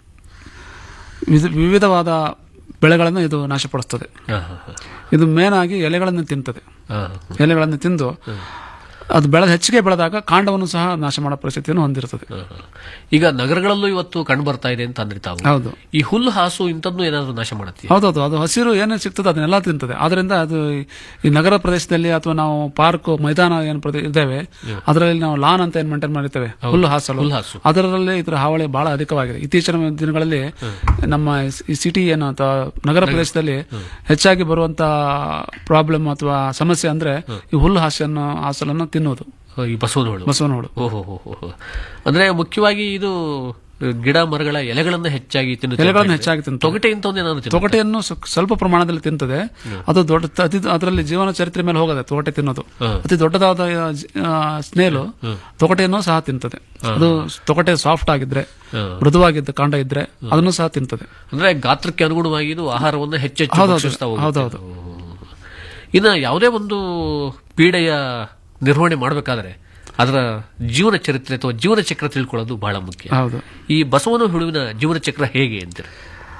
ವಿಧ- ವಿವಿಧವಾದ ಬೆಳೆಗಳನ್ನು ಇದು ನಾಶಪಡಿಸ್ತದೆ ಇದು ಮೇನ್ ಆಗಿ ಎಲೆಗಳನ್ನು ತಿಂತದೆ ಎಲೆಗಳನ್ನು ತಿಂದು ಅದು ಬೆಳೆದ ಹೆಚ್ಚಿಗೆ ಬೆಳೆದಾಗ ಕಾಂಡವನ್ನು ಸಹ ನಾಶ ಮಾಡೋ ಪರಿಸ್ಥಿತಿಯನ್ನು ಹೊಂದಿರುತ್ತದೆ ಈಗ ನಗರಗಳಲ್ಲೂ ಇವತ್ತು ಕಂಡು ಬರ್ತಾ ಇದೆ ಅಂತ ಅಂದ್ರೆ ತಾವು ಹೌದು ಈ ಹುಲ್ಲು ಹಾಸು ಇಂಥದ್ದು ಏನಾದ್ರು ನಾಶ ಮಾಡುತ್ತೆ ಹೌದೌದು ಅದು ಹಸಿರು ಏನೇನು ಸಿಗ್ತದೆ ಅದನ್ನೆಲ್ಲ ತಿಂತದೆ ಆದ್ರಿಂದ ಅದು ಈ ನಗರ ಪ್ರದೇಶದಲ್ಲಿ ಅಥವಾ ನಾವು ಪಾರ್ಕ್ ಮೈದಾನ ಏನು ಪ್ರದೇಶ ಇದ್ದೇವೆ ಅದರಲ್ಲಿ ನಾವು ಲಾನ್ ಅಂತ ಏನ್ ಮೇಂಟೈನ್ ಮಾಡಿರ್ತೇವೆ ಹುಲ್ಲು ಹಾಸಲು ಹುಲ್ಲು ಹಾಸು. ಅದರಲ್ಲಿ ಇದರ ಹಾವಳಿ ಬಹಳ ಅಧಿಕವಾಗಿದೆ ಇತ್ತೀಚಿನ ದಿನಗಳಲ್ಲಿ ನಮ್ಮ ಈ ಸಿಟಿ ಏನು ಅಥವಾ ನಗರ ಪ್ರದೇಶದಲ್ಲಿ ಹೆಚ್ಚಾಗಿ ಬರುವಂತ ಪ್ರಾಬ್ಲಮ್ ಅಥವಾ ಸಮಸ್ಯೆ ಅಂದ್ರೆ ಈ ಹುಲ್ಲು ಹಾಸನ್ನು ಹಾಸಲನ್ನು ತಿನ್ನುವುದು ಈ ಬಸವನ ಹುಳು ಬಸವನ ಹುಳು ಓಹೋ ಹೋ ಹೋ ಹೋ. ಅಂದ್ರೆ ಮುಖ್ಯವಾಗಿ ಇದು ಗಿಡ ಮರಗಳ ಎಲೆಗಳನ್ನ ಹೆಚ್ಚಾಗಿ ತಿನ್ನುತ್ತೆ ಎಲೆಗಳನ್ನು ಅಂತ ಹೆಚ್ಚಾಗಿ ಹೇಳಿದ್ರೆ. ತಿಂತದೆ. ತೊಗಟೆ ಇಂಥದ್ದು ಏನಾದ್ರು ತಿನ್ನುತ್ತೆ? ತೊಗಟೆಯನ್ನು ಸ್ವ- ಸ್ವಲ್ಪ ಪ್ರಮಾಣದಲ್ಲಿ ತಿಂತದೆ ಅದು ದೊಡ್ಡ ಅತಿ ಅದರಲ್ಲಿ ಜೀವನ ಚರಿತ್ರೆ ಮೇಲೆ ಹೋಗದೆ ತೊಗಟೆ ತಿನ್ನೋದು ಅತಿ ದೊಡ್ಡದಾದ ಸ್ನೇಲು ತೊಗಟೆಯನ್ನು ಸಹ ತಿಂತದೆ ಅದು ತೊಗಟೆ ಸಾಫ್ಟ್ ಆಗಿದ್ರೆ ಮೃದುವಾಗಿದ್ದ ಕಾಂಡ ಇದ್ರೆ ಅದನ್ನು ಸಹ ತಿಂತದೆ ಅಂದ್ರೆ ಗಾತ್ರಕ್ಕೆ ಅನುಗುಣವಾಗಿ ಇದು ಆಹಾರವನ್ನು ಹೆಚ್ಚೆಚ್ಚು ಹೌದೌದು. ಭಕ್ಷಿಸ್ತಾ ಹೋಗುತ್ತೆ. ಹೌದೌದು. ಇನ್ನು ಯಾವುದೇ ಒಂದು ಪೀಡೆಯ ನಿರ್ವಹಣೆ ಮಾಡಬೇಕಾದ್ರೆ ಅದರ ಜೀವನ ಚರಿತ್ರೆ ಅಥವಾ ಜೀವನ ಚಕ್ರ ತಿಳ್ಕೊಳ್ಳೋದು ಬಹಳ ಮುಖ್ಯ ಹೌದು ಈ ಬಸವನ ಹುಳುವಿನ ಜೀವನ ಚಕ್ರ ಹೇಗೆ ಅಂತೀರ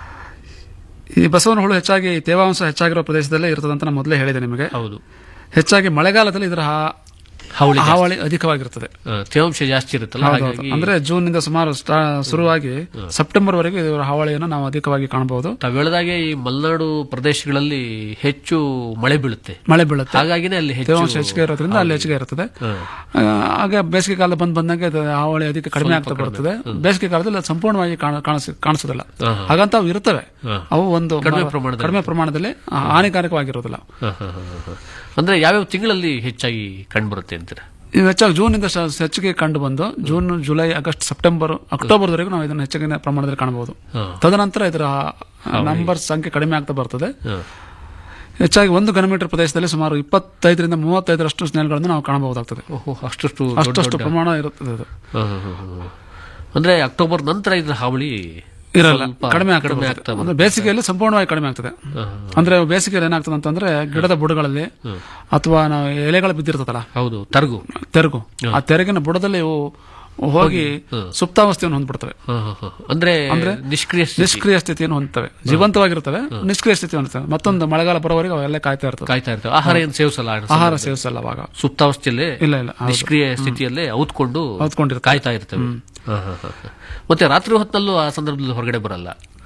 ಈ ಬಸವನ ಹುಳು ಹೆಚ್ಚಾಗಿ ತೇವಾಂಶ ಹೆಚ್ಚಾಗಿರೋ ಪ್ರದೇಶದಲ್ಲೇ ಇರ್ತದೆ ಅಂತ ನಾನು ಮೊದಲೇ ಹೇಳಿದೆ ನಿಮಗೆ ಹೌದು ಹೆಚ್ಚಾಗಿ ಮಳೆಗಾಲದಲ್ಲಿ ಇದರ ಹಾ- ಹಾವಳಿ ಜಾಸ್ತಿ. ಹಾವಳಿ ಅಧಿಕವಾಗಿರ್ತದೆ ಆ, ತೇವಾಂಶ ಜಾಸ್ತಿ ಇರುತ್ತಲ್ಲ ಹೌದೌದು. ಹಾಗಾಗಿ ಅಂದ್ರೆ ಜೂನ್ ನಿಂದ ಸುಮಾರು ಸ್ಟಾ- ಶುರುವಾಗಿ ಸೆಪ್ಟೆಂಬರ್ ವರೆಗೆ ಇದರ ಹಾವಳಿಯನ್ನು ನಾವು ಅಧಿಕವಾಗಿ ಕಾಣಬಹುದು ತಾವು ಹೇಳಿದಾಗೆ ಈ ಮಲೆನಾಡು ಪ್ರದೇಶಗಳಲ್ಲಿ ಹೆಚ್ಚು ಮಳೆ ಬೀಳುತ್ತೆ ಮಳೆ ಬೀಳುತ್ತೆ ಹಾಗಾಗಿನೇ ಅಲ್ಲಿ ಹೆಚ್ಚು ತೇವಾಂಶ ಹೆಚ್ಚಿಗೆ ಇರೋದ್ರಿಂದ ಅಲ್ಲಿ ಹೆಚ್ಚಿಗೆ ಇರ್ತದೆ ಆ, ಆಗ ಬೇಸಿಗೆ ಕಾಲ ಬಂದ್ ಬಂದಂಗೆ ಅದು ಹಾವಳಿ ಅದಕ್ಕೆ ಕಡಿಮೆ ಆಗ್ತಾ ಬರ್ತದೆ ಬೇಸಿಗೆ ಕಾಲದಲ್ಲಿ ಅದು ಸಂಪೂರ್ಣವಾಗಿ ಕಾಣ- ಕಾಣಿಸ್- ಕಾಣಿಸೋದಿಲ್ಲ ಹಾ. ಹಾಗಂತ ಅವು ಇರ್ತವೆ ಹಾ. ಅವು ಒಂದು ಕಡಿಮೆ ಮ- ಪ್ರಮಾಣದಲ್ಲಿ. ಕಡಿಮೆ ಪ್ರಮಾಣದಲ್ಲಿ ಆ, ಹಾನಿಕಾರಕವಾಗಿರೋದಿಲ್ಲ ಹ, ಹ, ಹ, ಹ. ಅಂದ್ರೆ ಯಾವ್ಯಾವ ತಿಂಗಳಲ್ಲಿ ಹೆಚ್ಚಾಗಿ ಕಂಡುಬರುತ್ತೆ ಅಂತೀರ ಇವು ಹೆಚ್ಚಾಗಿ ಜೂನ್ ನಿಂದ ಶ- ಹೆಚ್ಚಿಗೆ ಕಂಡು ಬಂದು June July August September October ವರೆಗೂ ನಾವು ಇದನ್ನು ಹೆಚ್ಚಿನ ಪ್ರಮಾಣದಲ್ಲಿ ಕಾಣಬಹುದು ಹಾ. ತದನಂತರ ಇದರ ನಂಬರ್ ಸಂಖ್ಯೆ ಕಡಿಮೆ ಆಗ್ತಾ ಬರ್ತದೆ ಹ. ಹೆಚ್ಚಾಗಿ ಒಂದು ಘನಮೀಟರ್ ಪ್ರದೇಶದಲ್ಲಿ ಸುಮಾರು ಇಪ್ಪತ್ತೈದರಿಂದ ಮೂವತ್ತೈದರಷ್ಟು ಸ್ನೇಲ್ಗಳನ್ನು ನಾವು ಕಾಣಬಹುದಾಗ್ತದೆ ಓಹೋ ಅಷ್ಟಷ್ಟು ದೊಡ್ಡ ಅಷ್ಟಷ್ಟು ದೊಡ್ಡ- ಪ್ರಮಾಣ ಇರುತ್ತದೆ ಅದು ಹ, ಹ, ಹ, ಹ. ಅಂದ್ರೆ ಅಕ್ಟೋಬರ್ ನಂತರ ಇದ್ರ ಹಾವಳಿ ಇರಲ್ಲ ಸ್ವಲ್ಪ ಕಡಿಮೆ ಆಗ್ತಾ ಕಡಿಮೆ ಬರ್ತದೆ. ಆಗ್ತಾ ಅಂದ್ರೆ ಬೇಸಿಗೆಯಲ್ಲಿ ಸಂಪೂರ್ಣವಾಗಿ ಕಡಿಮೆ ಆಗ್ತದೆ ಅಂದ್ರೆ ಬೇಸಿಗೆಯಲ್ಲಿ ಏನಾಗ್ತದೆ ಅಂತಂದ್ರೆ ಗಿಡದ ಬುಡಗಳಲ್ಲಿ ಅಥವಾ ನಾವು ಎಲೆಗಳು ಬಿದ್ದಿರ್ತದಲ್ಲ ಹೌದು ತರ್ಗು ತೆರಗು ಆ ತೆರಗಿನ ಬುಡದಲ್ಲಿ ಇವು ಹೋಗಿ ಸುಪ್ತಾವಸ್ಥೆಯನ್ನು ಹೊಂದ್ಬಿಡ್ತವೆ ಹ, ಹ, ಹ. ಅಂದ್ರೆ ಅಂದ್ರೆ ನಿಷ್ಕ್ರಿಯ ಸ್ಥಿತಿ. ನಿಷ್ಕ್ರಿಯ ಸ್ಥಿತಿಯನ್ನು ಹೊಂದ್ತವೆ ಜೀವಂತವಾಗಿರ್ತವೆ ನಿಷ್ಕ್ರಿಯ ಸ್ಥಿತಿ ಹೊಂದ್ತವೆ ಮತ್ತೊಂದು ಮಳೆಗಾಲ ಬರೋವರೆಗೆ ಅವೆಲ್ಲ ಕಾಯ್ತಾ ಇರ್ತವೆ ಕಾಯ್ತಾ ಇರ್ತವೆ ಆಹಾರ ಏನು ಸೇವಿಸಲ್ಲ ಆ ಆಹಾರ ಸಂದರ್ಭದಲ್ಲಿ. ಸೇವಿಸಲ್ಲ ಅವಾಗ ಸುಪ್ತಾವಸ್ಥೆಯಲ್ಲೇ ಇಲ್ಲ, ಇಲ್ಲ, ಹೌದು. ನಿಷ್ಕ್ರಿಯ ಸ್ಥಿತಿಯಲ್ಲೇ ಔತ್ಕೊಂಡು ಔತ್ಕೊಂಡಿರ್ತವೆ. ಕಾಯ್ತಾ ಇರ್ತವೆ ಹ, ಹ, ಹ, ಹ. ಮತ್ತೆ ರಾತ್ರಿ ಹೊತ್ತಲ್ಲೂ ಆ ಸಂದರ್ಭದಲ್ಲಿ ಹೊರಗಡೆ ಬರಲ್ಲ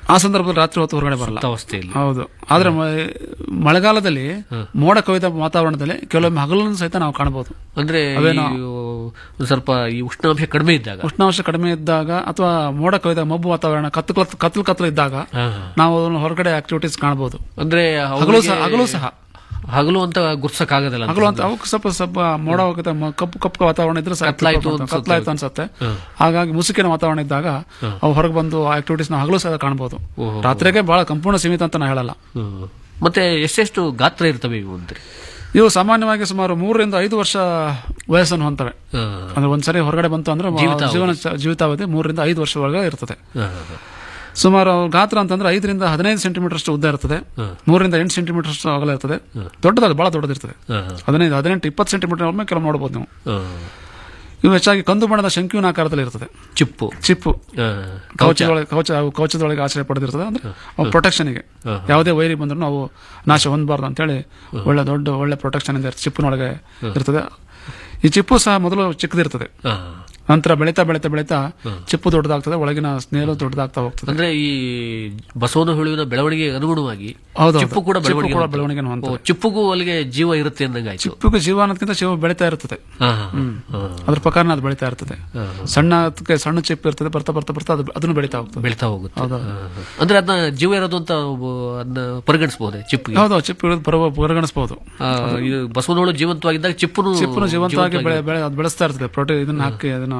ಆ ಸಂದರ್ಭದಲ್ಲಿ ರಾತ್ರಿ ಹೊತ್ತು ಹೊರಗಡೆ ಬರಲ್ಲ ಸುಪ್ತಾವಸ್ಥೆಯಲ್ಲಿ. ಹೌದು ಆದ್ರೆ ಮ- ಮಳೆಗಾಲದಲ್ಲಿ ಮೋಡ ಕವಿದ ವಾತಾವರಣದಲ್ಲಿ ಕೆಲವೊಮ್ಮೆ ಹಗಲನ್ನು ಸಹಿತ ನಾವು ಕಾಣಬಹುದು ಅಂದ್ರೆ ಅವೇನೋ- ಈ, ಒಂದ್ ಸ್ವಲ್ಪ ಈ ಉಷ್ಣಾಂಶ ಕಡಿಮೆ ಇದ್ದಾಗ ಉಷ್ಣಾಂಶ ಕಡಿಮೆ ಇದ್ದಾಗ ಅಥವಾ ಮೋಡ ಕವಿದ ಮಬ್ಬು ವಾತಾವರಣ ಕತ್ತು ಕತ್ತು ಕತ್ತಲು ಕತ್ತಲು ಇದ್ದಾಗ ಹಾ. ನಾವು ಅದನ್ನು ಹೊರಗಡೆ ಆಕ್ಟಿವಿಟೀಸ್ ಕಾಣಬಹುದು ಅಂದ್ರೆ ಹಗಲು ಸಹ ಅವ್ರಿಗೆ ಹಗಲು ಸಹ ಹಗಲು ಅಂತ ಗುರ್ಸಕ್ಕಾಗೋದಿಲ್ಲ ಅಂತ ಹಗಲು ಅಂತ ಅವಕ್ಕೆ ಸ್ವಲ್ಪ ಸ್ವಲ್ಪ ಮೋಡ ಹೋಗುತ್ತೆ ಮ- ಕಪ್ಪು ಕಪ್ಪು ವಾತಾವರಣ ಇದ್ರೆ ಸಾಕು. ಕತ್ಲಾಯ್ತು ಅನ್ಸುತ್ತೆ ಕತ್ಲಾಯ್ತು ಅವ್ರಿಗೆ. ಅನ್ಸುತ್ತೆ ಹ್ಮ್. ಹಾಗಾಗಿ ಮುಸುಕಿನ ವಾತಾವರಣ ಇದ್ದಾಗ ಅವು ಹೊರಗೆ ಬಂದು ಆಕ್ಟಿವಿಟೀಸ್ ನಾವು ಹಗಲು ಸಹ ಕಾಣಬಹುದು ಓಹೋ. ರಾತ್ರಿಗೆ ಬಹಳ ಸಂಪೂರ್ಣ ಸೀಮಿತ ಅಂತ ನಾ ಹೇಳಲ್ಲ ಹ್ಮ್. ಮತ್ತೆ ಎಷ್ಟೆಷ್ಟು ಗಾತ್ರ ಇರ್ತವೆ ಇವು ಅಂದ್ರಿ ಇವು ಸಾಮಾನ್ಯವಾಗಿ ಸುಮಾರು ಮೂರರಿಂದ ಐದು ವರ್ಷ ವಯಸ್ಸನ್ನು ಹೊಂತವೆ ಅಂದ್ರೆ ಒಂದ್ಸರಿ ಹೊರಗಡೆ ಬಂತು ಅಂದ್ರೆ ಜೀವಿತಾವಧಿ. ಜೀವನ ಜೀವಿತಾವಧಿ ಮೂರರಿಂದ ಐದು ವರ್ಷದೊಳಗೆ ಇರ್ತದೆ ಹಾ, ಹಾ, ಹಾ. ಸುಮಾರು ಅವ್ರ ಗಾತ್ರ ಅಂತಂದ್ರೆ ಐದರಿಂದ ಹದಿನೈದು ಸೆಂಟಿಮೀಟರ್ ಅಷ್ಟು ಉದ್ದ ಇರ್ತದೆ ಮೂರರಿಂದ ಎಂಟು ಸೆಂಟಿಮೀಟರ್ ಅಷ್ಟು ಅಗಲ ಇರ್ತದೆ ದೊಡ್ಡದಾದ ಬಹಳ ದೊಡ್ಡದಿರ್ತದೆ ಹಾ, ಹಾ. ಹದಿನೈದು ಹದಿನೆಂಟು ಇಪ್ಪತ್ತು ಸೆಂಟಿಮೀಟರ್ ಒಮ್ಮೆ ಕೆಲವು ನೋಡಬಹುದು ನೀವು ಹಾ. ಇವು ಹೆಚ್ಚಾಗಿ ಕಂದು ಬಣ್ಣದ ಶಂಕುವಿನ ಆಕಾರದಲ್ಲಿ ಇರ್ತದೆ ಚಿಪ್ಪು ಚಿಪ್ಪು ಹಾ. ಕವಚದೊಳಗೆ ಕವಚ ಅವು ಕವಚದೊಳಗೆ ಆಶ್ರಯ ಪಡೆದಿರ್ತದೆ ಅಂದ್ರೆ ಅವು ಪ್ರೊಟೆಕ್ಷನ್ಗೆ ಹಾ. ಯಾವುದೇ ವೈರಿ ಬಂದ್ರು ಅವು ನಾಶ ಹೊಂದಬಾರ್ದು ಅಂತೇಳಿ ಒಳ್ಳೆ ದೊಡ್ಡ ಒಳ್ಳೆ ಪ್ರೊಟೆಕ್ಷನ್ ಇಂದ ಇರ್ತದೆ. ಚಿಪ್ಪಿನೊಳಗೆ ಇರ್ತದೆ ಈ ಚಿಪ್ಪು ಸಹ ಮೊದಲು ಚಿಕ್ಕದಿರ್ತದೆ ಹಾ. ನಂತರ ಬೆಳೀತಾ ಬೆಳೀತಾ ಬೆಳೀತಾ ಚಿಪ್ಪು ದೊಡ್ಡದಾಗ್ತದೆ ಒಳಗಿನ ಸ್ನೇಹಲು ದೊಡ್ಡದಾಗ್ತಾ ಹೋಗ್ತದೆ ಅಂದ್ರೆ ಈ ಬಸವನ ಹುಳುವಿನ ಬೆಳವಣಿಗೆ ಅನುಗುಣವಾಗಿ ಹೌದು, ಚಿಪ್ಪು ಕೂಡ ಚಿಪ್ಪು ಬೆಳವಣಿಗೆ ಕೂಡ ಹೊಂದುತ್ತೆ. ಬೆಳವಣಿಗೆಯನ್ನು ಹೊಂದುತ್ತೆ. ಓ, ಚಿಪ್ಪುಗೂ ಅಲ್ಲಿಗೆ ಜೀವ ಇರುತ್ತೆ ಅಂದಂಗಾಯ್ತು ಚಿಪ್ಪುಗೆ ಜೀವ ಅನ್ನೋದಕ್ಕಿಂತ ಶಿವ ಬೆಳೀತಾ ಇರ್ತದೆ ಹಾ, ಹಾ, ಹ್ಮ್. ಹಾ. ಅದ್ರ ಪ್ರಕಾರ ಅದು ಬೆಳೀತಾ ಇರ್ತದೆ ಸಣ್ಣ ಅದಕ್ಕೆ ಸಣ್ಣ ಚಿಪ್ಪು ಇರ್ತದೆ ಬರ್ತಾ ಬರ್ತಾ ಬರ್ತಾ ಅದು ಅದನ್ನು ಬೆಳೀತಾ ಹೋಗ್ತದೆ ಬೆಳ್ತಾ ಹೋಗುತ್ತೆ ಹೌದು. ಹಾ, ಹಾ. ಅಂದ್ರೆ ಅದನ್ನ ಜೀವ ಇರೋದು ಅಂತ ಒಬ್ಬ- ಅದನ್ನ ಪರಿಗಣಿಸಬಹುದೇ ಚಿಪ್ಪಿಗೆ ಹೌದು ಚಿಪ್ಪು ಇಳಿದು ಬರುವ ಪರಿಗಣಿಸಬಹುದು ಆ, ಇದು ಬಸವನಹುಳು ಜೀವಂತವಾಗಿದ್ದಾಗ ಚಿಪ್ಪುನು ಚಿಪ್ಪುನು ಜೀವಂತವಾಗಿ ಬೆಳೆ ಜೀವಂತವಾಗಿ- ಬೆಳೆ ಅದು ಬೆಳೆಸ್ತಾ ಇರ್ತದೆ ಪ್ರೋಟೀನ್ ಇದನ್ನ ಹಾಕಿ ಅದನ್ನು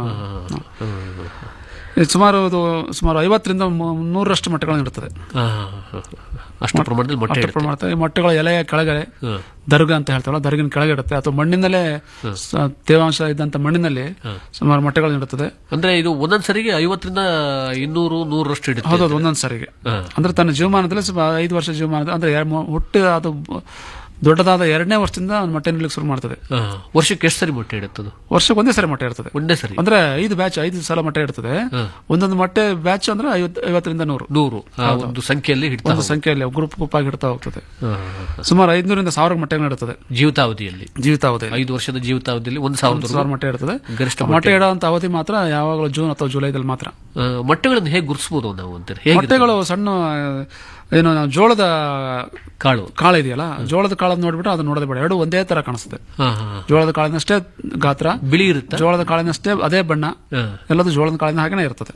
ಇದು ಸುಮಾರು ಇದು ಸುಮಾರು ಐವತ್ತರಿಂದ ಮು- ನೂರರಷ್ಟು ಮೊಟ್ಟೆಗಳನ್ನು ಇಡುತ್ತದೆ ಹಾ, ಹಾ, ಹಾ, ಹಾ. ಅಷ್ಟು ಪ್ರಮಾಣದಲ್ಲಿ ಮೊಟ್ಟೆ ಅಷ್ಟು ಇಡುತ್ತೆ. ಪ್ರಮಾಣದ ಈ ಮೊಟ್ಟೆಗಳ ಎಲೆಯ ಕೆಳಗಡೆ ಹಾ. ದರ್ಗ ಅಂತ ಹೇಳ್ತಾವಲ್ಲ ದರ್ಗಿನ ಕೆಳಗೆ ಇಡುತ್ತೆ ಅಥವಾ ಮಣ್ಣಿನಲ್ಲೇ ಸ- ತೇವಾಂಶ ಇದ್ದಂತ ಮಣ್ಣಿನಲ್ಲಿ ಸುಮಾರು ಮೊಟ್ಟೆಗಳನ್ನು ಇಡುತ್ತದೆ ಅಂದ್ರೆ ಇದು ಒಂದೊಂದ್ ಸರಿಗೆ ಐವತ್ತರಿಂದ ಇನ್ನೂರು ನೂರರಷ್ಟು ಇಡುತ್ತೆ ಹೌದೌದು ಒಂದೊಂದು ಸಾರಿಗೆ ಹಾ. ಅಂದ್ರೆ ತನ್ನ ಜೀವಮಾನದಲ್ಲಿ ಸ್ವಲ್ಪ ಐದು ವರ್ಷ ಜೀವಮಾನದ ಅಂದ್ರೆ ಎರ- ಮೊ- ಹುಟ್ಟು ಅದು ಬ- ದೊಡ್ಡದಾದ ಎರಡನೇ ವರ್ಷದಿಂದ ಅವ್ನು ಮೊಟ್ಟೆ ನಿಲ್ಲಕ್ಕೆ ಶುರು ಮಾಡ್ತದೆ ಹಾ. ವರ್ಷಕ್ಕೆ ಎಷ್ಟು ಸರಿ ಮೊಟ್ಟೆ ಇಡುತ್ತದು ವರ್ಷಕ್ಕೆ ಒಂದೇ ಸರಿ ಮೊಟ್ಟೆ ಇರ್ತದೆ ಒಂದೇ ಸರಿ ಅಂದ್ರೆ ಐದು ಬ್ಯಾಚ್ ಐದು ಸಲ ಮೊಟ್ಟೆ ಇರ್ತದೆ ಒಂದೊಂದು ಮೊಟ್ಟೆ ಬ್ಯಾಚ್ ಅಂದ್ರೆ ಐವತ್- ಐವತ್ತರಿಂದ ನೂರು ನೂರು ಆ ಹೌದು. ಒಂದು ಸಂಖ್ಯೆಯಲ್ಲಿ ಹಿಡ್ತಾ ಒಂದು ಹೋಗುತ್ತೆ. ಸಂಖ್ಯೆಯಲ್ಲಿ ಗ್ರೂಪ್ ಗ್ರೂಪ್ ಆಗಿ ಇಡ್ತಾ ಹೋಗ್ತದೆ ಹಾ, ಹಾ, ಹಾ. ಸುಮಾರು ಐದ್ನೂರಿಂದ ಸಾವಿರ ಮೊಟ್ಟೆಗಳು ಇಡುತ್ತದೆ ಜೀವಿತಾವಧಿಯಲ್ಲಿ ಜೀವಿತಾವಧಿ ಐದು ವರ್ಷದ ಜೀವಿತಾವಧಿಯಲ್ಲಿ ಒಂದು ಒಂದು ಸಾವಿರದ ಸಾವಿರ ಮೊಟ್ಟೆ ಇರ್ತದೆ ಗರಿಷ್ಠ ಮೊಟ್ಟೆ ಇಡುವಂತ ಅವಧಿ ಮಾತ್ರ ಯಾವಾಗಲೂ ಜೂನ್ ಅಥವಾ ಜುಲೈದಲ್ಲಿ ಮಾತ್ರ ಆ, ಮೊಟ್ಟೆಗಳನ್ನು ಹೇಗೆ ಗುರುತಿಸಬಹುದು ನಾವು ಅಂತಾರೆ ಹೇಗೆ ಮೊಟ್ಟೆಗಳು ಸಣ್ಣ ಏನು ನಾವು ಜೋಳದ ಕಾಳು ಕಾಳು ಇದೆಯಲ್ಲ ಜೋಳದ ಕಾಳನ್ನು ನೋಡ್ಬಿಟ್ಟು ಅದು ನೋಡೋದೇ ಬೇಡ ಎರಡು ಒಂದೇ ತರ ಕಾಣಿಸ್ತದೆ ಹಾ, ಹಾ, ಹಾ. ಜೋಳದ ಕಾಳಿನಷ್ಟೇ ಗಾತ್ರ ಬಿಳಿ ಇರುತ್ತೆ ಜೋಳದ ಕಾಳಿನಷ್ಟೇ ಅದೇ ಬಣ್ಣ ಎಲ್ಲದು ಜೋಳದ ಕಾಳಿನ ಹಾಗೆನೇ ಇರ್ತದೆ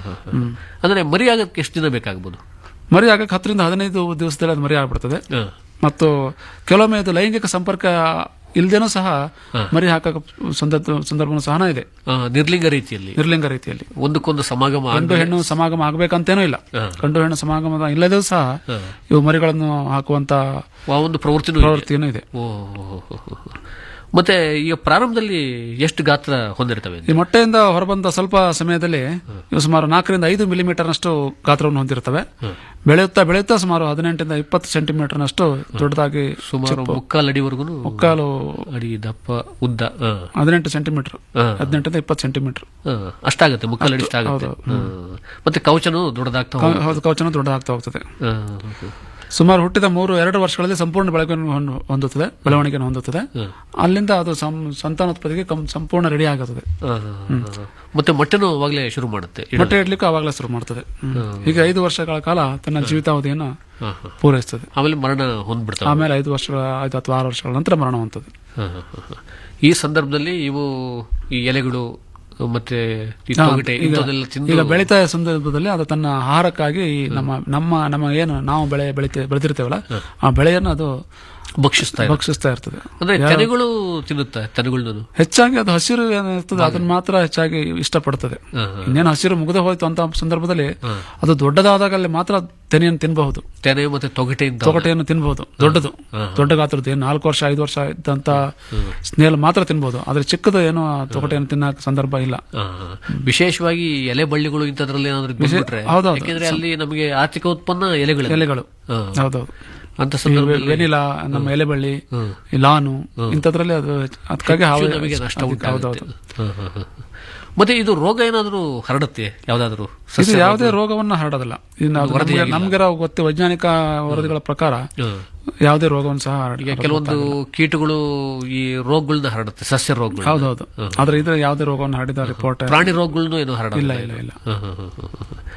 ಅಂದ್ರೆ ಮರಿ ಆಗಕ್ಕೆ ಎಷ್ಟು ದಿನ ಬೇಕಾಗಬಹುದು ಮರಿ ಆಗಕ್ಕೆ ಹತ್ತರಿಂದ ಹದಿನೈದು ದಿವಸದಲ್ಲಿ ಅದು ಮರಿ ಆಗ್ಬಿಡ್ತದೆ ಮತ್ತು ಕೆಲವೊಮ್ಮೆ ಇದು ಲೈಂಗಿಕ ಸಂಪರ್ಕ ಇಲ್ದೇನೂ ಸಹ ಮರಿ ಹಾಕಕ ಸಂದರ್ಭ ಸಂದರ್ಭನೂ ಸಹ ಇದೆ ನಿರ್ಲಿಂಗ ರೀತಿಯಲ್ಲಿ ನಿರ್ಲಿಂಗ ರೀತಿಯಲ್ಲಿ ಒಂದಕ್ಕೊಂದು ಸಮಾಗಮ ಗಂಡು ಆದ್ಮೇಲೆ- ಹೆಣ್ಣು ಸಮಾಗಮ ಆಗ್ಬೇಕಂತೇನೂ ಇಲ್ಲ ಹಾ. ಗಂಡು ಹೆಣ್ಣು ಸಮಾಗಮ ಇಲ್ಲದೂ ಸಹ ಹಾ. ಇವು ಮರಿಗಳನ್ನು ಹಾಕುವಂತ ಆ ಒಂದು ಪ್ರವೃತ್ತಿನೂ ಇದೆ. ಪ್ರವೃತ್ತಿನೂ ಇದೆ ಓ, ಹೋ, ಹೋ, ಹೋ, ಹೋ. ಮತ್ತೆ ಈಗ ಪ್ರಾರಂಭದಲ್ಲಿ ಎಷ್ಟು ಗಾತ್ರ ಹೊಂದಿರ್ತವೆ ಈ ಮೊಟ್ಟೆಯಿಂದ ಹೊರಬಂದ ಸ್ವಲ್ಪ ಸಮಯದಲ್ಲಿ ಇವು ಸುಮಾರು ನಾಲ್ಕರಿಂದ ಐದು ಮಿಲಿಮೀಟರ್ ನಷ್ಟು ಗಾತ್ರವನ್ನು ಹೊಂದಿರ್ತವೆ ಬೆಳೆಯುತ್ತಾ ಬೆಳೆಯುತ್ತಾ ಸುಮಾರು ಹದಿನೆಂಟರಿಂದ ಇಪ್ಪತ್ತು ಸೆಂಟಿಮೀಟರ್ ನಷ್ಟು ದೊಡ್ಡದಾಗಿ ಸುಮಾರು ಚಿಪ್ಪು. ಮುಕ್ಕಾಲು ಅಡಿವರೆಗೂ ಮುಕ್ಕಾಲು ಅಡಿ ದಪ್ಪ ಉದ್ದ ಹ. ಹದಿನೆಂಟು ಸೆಂಟಿಮೀಟರ್ ಹಾ. ಹದಿನೆಂಟರಿಂದ ಇಪ್ಪತ್ತು ಸೆಂಟಿಮೀಟರ್ ಹ, ಅಷ್ಟಾಗುತ್ತೆ ಮುಕ್ಕಾಲು ಅಡಿ ಅಷ್ಟು, ಇಷ್ಟಾಗುತ್ತೆ ಹೌದು. ಹ. ಮತ್ತೆ ಕವಚನು ದೊಡ್ಡದಾಗ್ತಾ ಹೋಗುತ್ತೆ. ಹೌದು ಕವಚನ ದೊಡ್ಡದಾಗ್ತಾ ಹೋಗ್ತದೆ ಹ, ಹ, ಹ. ಸುಮಾರು ಹುಟ್ಟಿದ ಮೂರು ಎರಡು ವರ್ಷಗಳಲ್ಲಿ ಸಂಪೂರ್ಣ ಬೆಳವಣಿಗೆ ಹೊಂದು- ಹೊಂದುತ್ತದೆ ಬೆಳವಣಿಗೆಯನ್ನು ಹೊಂದುತ್ತದೆ ಅಲ್ಲಿಂದ ಅದು ಸಂ- ಸಂತಾನೋತ್ಪತ್ತಿಗೆ ಕಂ- ಸಂಪೂರ್ಣ ರೆಡಿ ಆಗುತ್ತದೆ ಹ, ಹ, ಹ. ಮತ್ತೆ ಮೊಟ್ಟೆನೂ ಅವಾಗಲೇ ಶುರು ಮಾಡುತ್ತೆ ಇಡಲು. ಮೊಟ್ಟೆ ಇಡ್ಲಿಕ್ಕೆ ಆವಾಗಲೇ ಶುರು ಮಾಡ್ತದೆ ಹ್ಮ್. ಈಗ ಐದು ವರ್ಷಗಳ ಕಾಲ ತನ್ನ ಜೀವಿತಾವಧಿಯನ್ನು ಹ, ಹ. ಪೂರೈಸ್ತದೆ ಆಮೇಲೆ ಮರಣ ಹೊಂದ್ಬಿಡ್ತಾವೆ ಆಮೇಲೆ ಐದು ವರ್ಷಗಳ ಐದು ಅಥವಾ ಆರು ವರ್ಷಗಳ ನಂತರ ಮರಣ ಹೊಂದುತ್ತದೆ ಹ, ಹ, ಹ, ಹ. ಈ ಸಂದರ್ಭದಲ್ಲಿ ಇವು ಈ ಎಲೆಗಳು ಮತ್ತೆ ಈ ಹಾ, ತೊಗಟೆ ಈಗ- ಇಂಥದ್ದೆಲ್ಲ ತಿಂದು ಈಗ ಬೆಳೀತಾ ಇರೋ ಸಂದರ್ಭದಲ್ಲಿ ಅದು ತನ್ನ ಆಹಾರಕ್ಕಾಗಿ ಈ ನಮ್ಮ ನಮ್ಮ ನಮ್ಮ ಏನು ನಾವು ಬೆಳೆ ಬೆಳಿತೇ ಬೆಳೆದಿರ್ತೇವಲ್ಲ ಆ ಬೆಳೆಯನ್ನು ಅದು ಭಕ್ಷಿಸ್ತಾ ಇರುತ್ತೆ. ಭಕ್ಷಿಸ್ತಾ ಇರ್ತದೆ ಅಂದ್ರೆ ಯಾವ- ತೆನೆಗಳು ತಿನ್ನುತ್ತೆ ತೆನೆಗಳನ್ನು ಹೆಚ್ಚಾಗಿ ಅದು ಹಸಿರು ಏನಿರ್ತದೆ ಅದನ್ನ ಮಾತ್ರ ಹೆಚ್ಚಾಗಿ ಇಷ್ಟಪಡ್ತದೆ ಇನ್ನೇನು ಹಸಿರು ಮುಗಿದ ಹೋಯ್ತು ಅಂತ ಸಂದರ್ಭದಲ್ಲಿ ಅದು ದೊಡ್ಡದಾದಾಗಲ್ಲಿ ಮಾತ್ರ ತೆನೆಯನ್ನು ತಿನ್ನಬಹುದು ತೆನೆ ಮತ್ತೆ ತೊಗಟೆ ಅಂತ ತೊಗಟೆಯನ್ನು ತಿನ್ನಬಹುದು ದೊಡ್ಡದು ದೊಡ್ಡ ಗಾತ್ರದ್ದು ಏನು ನಾಲ್ಕು ವರ್ಷ ಐದು ವರ್ಷ ಇದ್ದಂತ ಸ್ನೇಲ್ ಮಾತ್ರ ತಿನ್ಬಹುದು ಆದ್ರೆ ಚಿಕ್ಕದು ಏನು ತೊಗಟೆಯನ್ನು ತಿನ್ನಕ ಸಂದರ್ಭ ಇಲ್ಲ ಆ, ವಿಶೇಷವಾಗಿ ಎಲೆ ಬಳ್ಳಿಗಳು ಇಂಥದ್ರಲ್ಲಿ ಏನಾದ್ರು ವಿಶೇ- ಬಂದ್ಬಿಟ್ರೆ ಹೌದೌದು. ಯಾಕೆಂದ್ರೆ ಅಲ್ಲಿ ನಮಗೆ ಆರ್ಥಿಕ ಉತ್ಪನ್ನ ಎಲೆಗಳು ಎಲೆಗಳು ಹಾ. ಹೌದೌದು ಅಂತ ಈ ಸಂದರ್ಭದಲ್ಲಿ ವೆನಿಲಾ ನಮ್ಮ ಎಲೆಬಳ್ಳಿ ಈ ಲಾನು ಇಂಥದ್ರಲ್ಲಿ ಅದು ಅದಕ್ಕಾಗಿ ಹೆಚ್ಚು ಹಾವು ನಮಗೆ ನಷ್ಟ ಅದಕ್ಕೆ- ಉಂಟಾಗುತ್ತೆ ಹೌದೌದು. ಹ, ಹ, ಹ. ಮತ್ತೆ ಇದು ರೋಗ ಏನಾದರೂ ಹರಡುತ್ತೆ ಯಾವ್ದಾದ್ರು ಇದು ಸಸ್ಯ ಯಾವುದೇ ರೋಗ? ರೋಗವನ್ನು ಹರಡೋದಿಲ್ಲ ಇದು ನಾವು- ನಮ್ಗೆ ವರದಿಯಾಗಿಲ್ಲ. ನಮ್ಗಿರೋ ಗೊತ್ತು ವೈಜ್ಞಾನಿಕ ವರದಿಗಳ ಪ್ರಕಾರ ಯಾವುದೇ ರೋಗವನ್ನು ಸಹ ಹರಡ- ಈಗ ಕೆಲವೊಂದು ಕೀಟಗಳು ಈ ರೋಗಗಳನ್ನ ಹರಡುತ್ತೆ ಸಸ್ಯ ರೋಗಗಳು ಹೌದೌದು ಆದ್ರೆ ಇದ್ರೆ ಯಾವುದೇ ರೋಗವನ್ನು ಹರಡಿದ ರಿಪೋರ್ಟ್ ಪ್ರಾಣಿ ರೋಗಗಳನ್ನು ಏನು ಹರಡ ಇಲ್ಲ ಇಲ್ಲ ಇಲ್ಲ ಹ, ಹ, ಹ, ಹ, ಹ.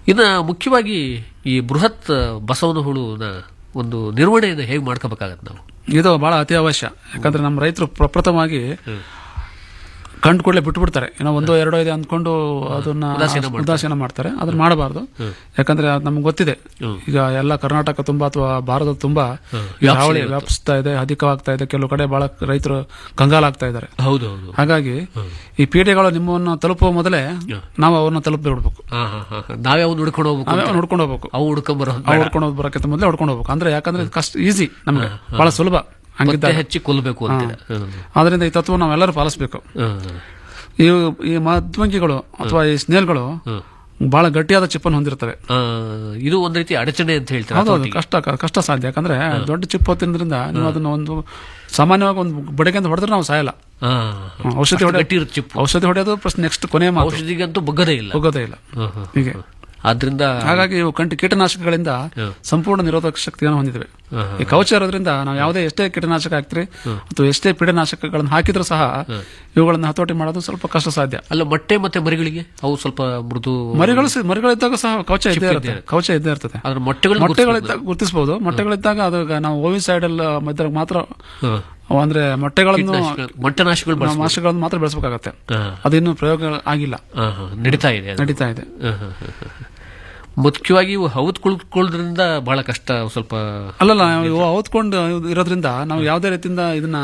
ಇನ್ನು ಮುಖ್ಯವಾಗಿ ಈ ಬೃಹತ್ ಬಸವನ ಹುಳುನ ಒಂದು ನಿರ್ವಹಣೆಯನ್ನು ಹೇಗೆ ಮಾಡ್ಕೋಬೇಕಾಗತ್ತೆ ನಾವು ಇದು ಬಹಳ ಅತಿ ಅವಶ್ಯ ಯಾಕಂದ್ರೆ ನಮ್ಮ ರೈತರು ಪ್ರಪ್ರಥಮವಾಗಿ ಕಂಡು ಕೂಡಲೇ ಬಿಟ್ಬಿಡ್ತಾರೆ ಏನೋ ಒಂದೋ ಎರಡೋ ಇದೆ ಅಂದ್ಕೊಂಡು ಅದನ್ನ ಉದಾಸೀನ ಮಾಡ್ತಾರೆ. ಉದಾಸೀನ ಮಾಡ್ತಾರೆ ಅದನ್ನ ಮಾಡಬಾರ್ದು ಯಾಕಂದ್ರೆ ಅದು ನಮ್ಗೆ ಗೊತ್ತಿದೆ ಈಗ ಎಲ್ಲ ಕರ್ನಾಟಕ ತುಂಬಾ ಅಥವಾ ಭಾರತ ತುಂಬಾ ಈ ವ್ಯಾಪ್ಸಿದೆ ಹಾವಳಿ ಇವತ್ತು. ವ್ಯಾಪಿಸ್ತಾ ಇದೆ ಅಧಿಕವಾಗ್ತಾ ಇದೆ ಕೆಲವು ಕಡೆ ಬಹಳ ರೈತರು ಕಂಗಾಲಾಗ್ತಾ ಇದ್ದಾರೆ ಹೌದು ಹೌದು ಹಾಗಾಗಿ ಈ ಪೀಡೆಗಳು ನಿಮ್ಮನ್ನ ತಲುಪುವ ಮೊದಲೇ ನಾವು ಅವ್ರನ್ನ ತಲುಪಿ ಬಿಡ್ಬೇಕು ಹಾ, ಹಾ, ಹಾ, ಹಾ. ನಾವೇ ಅವ್ನು ಹುಡ್ಕೊಂಡು ಹೋಗ್ಬೇಕು ನಾವೇ ಅಂತ. ಅವ್ನ ಹುಡ್ಕೊಂಡು ಹೋಗ್ಬೇಕು ಅವು ಹುಡ್ಕೊಂಡ್ ಬರೋ ಅವು ಹುಡ್ಕೊಂಡು ಹೋಗ್ ಬರೋಕ್ಕಿಂತ ಮೊದಲೇ ಹುಡ್ಕೊಂಡು ಹೋಗ್ಬೇಕು ಅಂದ್ರೆ ಯಾಕಂದ್ರೆ ಇದು ಕಷ್ಟ ಈಸಿ ನಮ್ಗೆ ಬಹಳ ಸುಲಭ ಹಂಗಿದ್ದಾಗ ಹಚ್ಚಿ ಕೊಲ್ಲಬೇಕು ಅಂತೀರ ಹಾ. ಆದ್ರಿಂದ ಈ ತತ್ವ ನಾವೆಲ್ಲರೂ ಪಾಲಿಸಬೇಕು ಈ ಈ ಮಧ್ವಂಗಿಗಳು ಅಥವಾ ಈ ಸ್ನೇಲ್ಗಳು ಬಹಳ ಗಟ್ಟಿಯಾದ ಚಿಪ್ಪನ್ನು ಹೊಂದಿರ್ತವೆ ಆ, ಇದು ಒಂದ್ ರೀತಿ ಅಡಚಣೆ ಅಂತ ಹೇಳ್ತಾರೆ ಹೌದೌದು ಹತೋಟಿಗೆ. ಕಷ್ಟ ಕಷ್ಟ ಸಾಧ್ಯ ಯಾಕಂದ್ರೆ ದೊಡ್ಡ ಚಿಪ್ ಹೊತ್ತಿದ್ರಿಂದ ನೀವು ಅದನ್ನ ಒಂದು ಸಾಮಾನ್ಯವಾಗಿ ಒಂದು ಬಡಿಗೆ ಹೊಡೆದ್ರೆ ನಾವು ಸಾಯಲ್ಲ ಆ, ಹ್ಮ್, ಔಷಧಿ ಅಷ್ಟು ಹೊಡೆಯೋದು ಗಟ್ಟಿ ಇರುತ್ತೆ ಚಿಪ್ಪು. ಔಷಧಿ ಹೊಡೆಯೋದು ಪ್ಲಸ್ ನೆಕ್ಸ್ಟ್ ಕೊನೆ ಮಾತು ಔಷಧಿಗಂತೂ ಬಗ್ಗದೇ ಇಲ್ಲ ಹೋಗೋದೇ ಇಲ್ಲ ಹ್ಮ್, ಹ್ಮ್, ಹೀಗೆ ಆದ್ರಿಂದ ಹಾಗಾಗಿ ಇವು ಕಂಟಿ ಕೀಟನಾಶಕಗಳಿಂದ ಸಂಪೂರ್ಣ ನಿರೋಧಕ ಶಕ್ತಿಯನ್ನು ಹೊಂದಿವೆ ಈ ಕವಚ ಇರೋದ್ರಿಂದ ನಾವು ಯಾವುದೇ ಎಷ್ಟೇ ಕೀಟನಾಶಕ ಹಾಕ್ತಿರಿ ಅಥವಾ ಎಷ್ಟೇ ಪೀಡನಾಶಕಗಳನ್ನು ಹಾಕಿದ್ರೂ ಸಹ ಇವುಗಳನ್ನ ಹತೋಟಿ ಮಾಡೋದು ಸ್ವಲ್ಪ ಕಷ್ಟ ಸಾಧ್ಯ ಅಲ್ಲ ಮೊಟ್ಟೆ ಮತ್ತೆ ಮರಿಗಳಿಗೆ ಅವು ಸ್ವಲ್ಪ ಮೃದು ಮರಿಗಳು ಸ- ಮರಿಗಳಿದ್ದಾಗ ಸಹ ಕವಚ ಇದ್ದೇ ಚಿಪ್ಪು ಇರುತ್ತೆ ಇದ್ದೇ ಕವಚ ಇದ್ದೇ ಇರ್ತದೆ ಅದ್ರ ಮೊಟ್ಟೆಗಳನ್ನ ಮೊಟ್ಟೆಗಳಿದ್ದಾಗ ಗುರುತಿಸಬಹುದು ಮೊಟ್ಟೆಗಳಿದ್ದಾಗ ಅದು ನಾವು ಓವಿಸೈಡಲ್ ಮಧ್ಯ ಮಾತ್ರ ಹ್ಮ್. ಅವು ಅಂದ್ರೆ ಮೊಟ್ಟೆಗಳನ್ನು ಕೀಟನಾಶಕ- ಮೊಟ್ಟೆನಾಶಕಗಳು ಬಳಸ್ಬೋದು. ಮಾಂಸಗಳನ್ನು ಮಾತ್ರ ಬೆಳೆಸಬೇಕಾಗತ್ತೆ ಹಾ. ಅದು ಇನ್ನೂ ಪ್ರಯೋಗ ಆಗಿಲ್ಲ ಆ, ಹಾ, ನಡೀತಾ ಇದೆ ಅದು. ನಡೀತಾ ಇದೆ ಆ, ಹಾ, ಹಾ, ಹಾ. ಮುಖ್ಯವಾಗಿ ಇವು ಹೌದ್ ಕುಳ್ಕೊಳ್ಳೋದ್ರಿಂದ ಬಹಳ ಕಷ್ಟ ಸ್ವಲ್ಪ ಅಲ್ಲಲ್ಲ ಇವು ಅವತ್ಕೊಂಡು ಇರೋದ್ರಿಂದ ನಾವು ಯಾವುದೇ ರೀತಿಯಿಂದ ಇದನ್ನ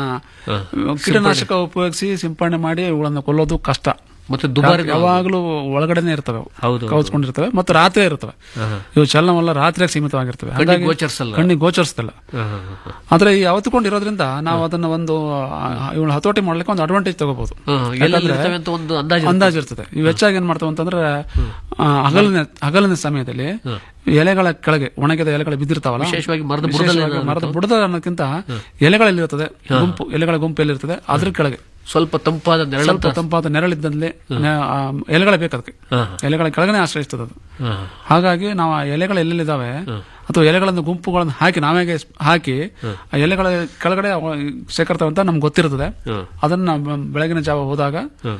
ಕೀಟನಾಶಕ ಉಪಯೋಗಿಸಿ ಸಿಂಪಡಣೆ ಮಾಡಿ ಇವುಗಳನ್ನ ಕೊಲ್ಲೋದು ಕಷ್ಟ ಮತ್ತೆ ದುಬಾರಿ ಯಾಕೆ ಯಾವಾಗಲೂ ಒಳಗಡೆನೆ ಇರ್ತವೆ ಅವು. ಹೌದು, ಹೌದು. ಕವಚ್ಕೊಂಡಿರ್ತವೆ ಮತ್ತು ರಾತ್ರಿ ಇರ್ತವೆ ಆಹಾ. ಇವು ಚಲನವಲ್ಲ ರಾತ್ರಿಯಾಗಿ ಸೀಮಿತವಾಗಿರ್ತವೆ ಕಣ್ಣಿಗೆ ಹಾಗಾಗಿ ಗೋಚರಿಸಲ್ಲ. ಕಣ್ಣಿಗೆ ಗೋಚರಿಸಲ್ಲ ಆ, ಹಾ, ಹಾ. ಆದ್ರೆ ಈ ಅವತ್ಕೊಂಡಿರೋದ್ರಿಂದ ನಾವು ಅದನ್ನ ಒಂದು ಇವಳು ಹತೋಟಿ ಮಾಡ್ಲಿಕ್ಕೆ ಒಂದು ಅಡ್ವಾಂಟೇಜ್ ತಗೋಬಹುದು ಹಾ, ಎಲ್ಲೆಲ್ಲಿ ಇರ್ತವೆ ಅಂತ ಒಂದು ಅಂದಾಜು ಇರುತ್ತೆ. ಅಂದಾಜು ಇರ್ತದೆ ಇವು ಹೆಚ್ಚಾಗಿ ಏನ್ ಮಾಡ್ತಾವೆ ಅಂತಂದ್ರೆ ಆ, ಹಗಲಿನ ಹಗಲಿನ ಸಮಯದಲ್ಲಿ ಎಲೆಗಳ ಕೆಳಗೆ ಒಣಗಿದ ಎಲೆಗಳು ಬಿದ್ದಿರ್ತಾವಲ್ಲ ವಿಶೇಷವಾಗಿ ಮರದ ವಿಶೇಷವಾಗಿ ಬುಡದಲ್ಲಿ ಮರದ ಬುಡದ ಅನ್ನೋಕ್ಕಿಂತ ಎಲೆಗಳಲ್ಲಿ ಇರ್ತದೆ ಗುಂಪು ಎಲೆಗಳ ಗುಂಪು ಎಲ್ಲಿರ್ತದೆ ಅದ್ರ ಕೆಳಗೆ ಸ್ವಲ್ಪ ತಂಪಾದ ನೆರಳಂತ ಸ್ವಲ್ಪ ತಂಪಾದ ನೆರಳಿದ್ದಲ್ಲಿ ನೆ- ಆ, ಎಲೆಗಳೇ ಬೇಕು ಅದಕ್ಕೆ ಹಾ. ಎಲೆಗಳ ಕೆಳಗನೆ ಆಶ್ರಯಿಸ್ತದೆ ಅದು ಹಾ. ಹಾಗಾಗಿ ನಾವು ಆ ಎಲೆಗಳು ಎಲ್ಲೆಲ್ಲಿದ್ದಾವೆ ಅಥವಾ ಎಲೆಗಳನ್ನು ಗುಂಪುಗಳನ್ನು ಹಾಕಿ ನಾವೇ ಹಾಕಿ ಆ ಎಲೆಗಳ ಕೆಳಗಡೆ ಅವ ಶೇಖರ್ತವೆ ಅಂತ ನಮ್ಗೆ ಗೊತ್ತಿರ್ತದೆ ಹ್ಮ್. ಅದನ್ನ ಬ- ಬೆಳಗಿನ ಜಾವ ಹೋದಾಗ ಹ್ಮ್.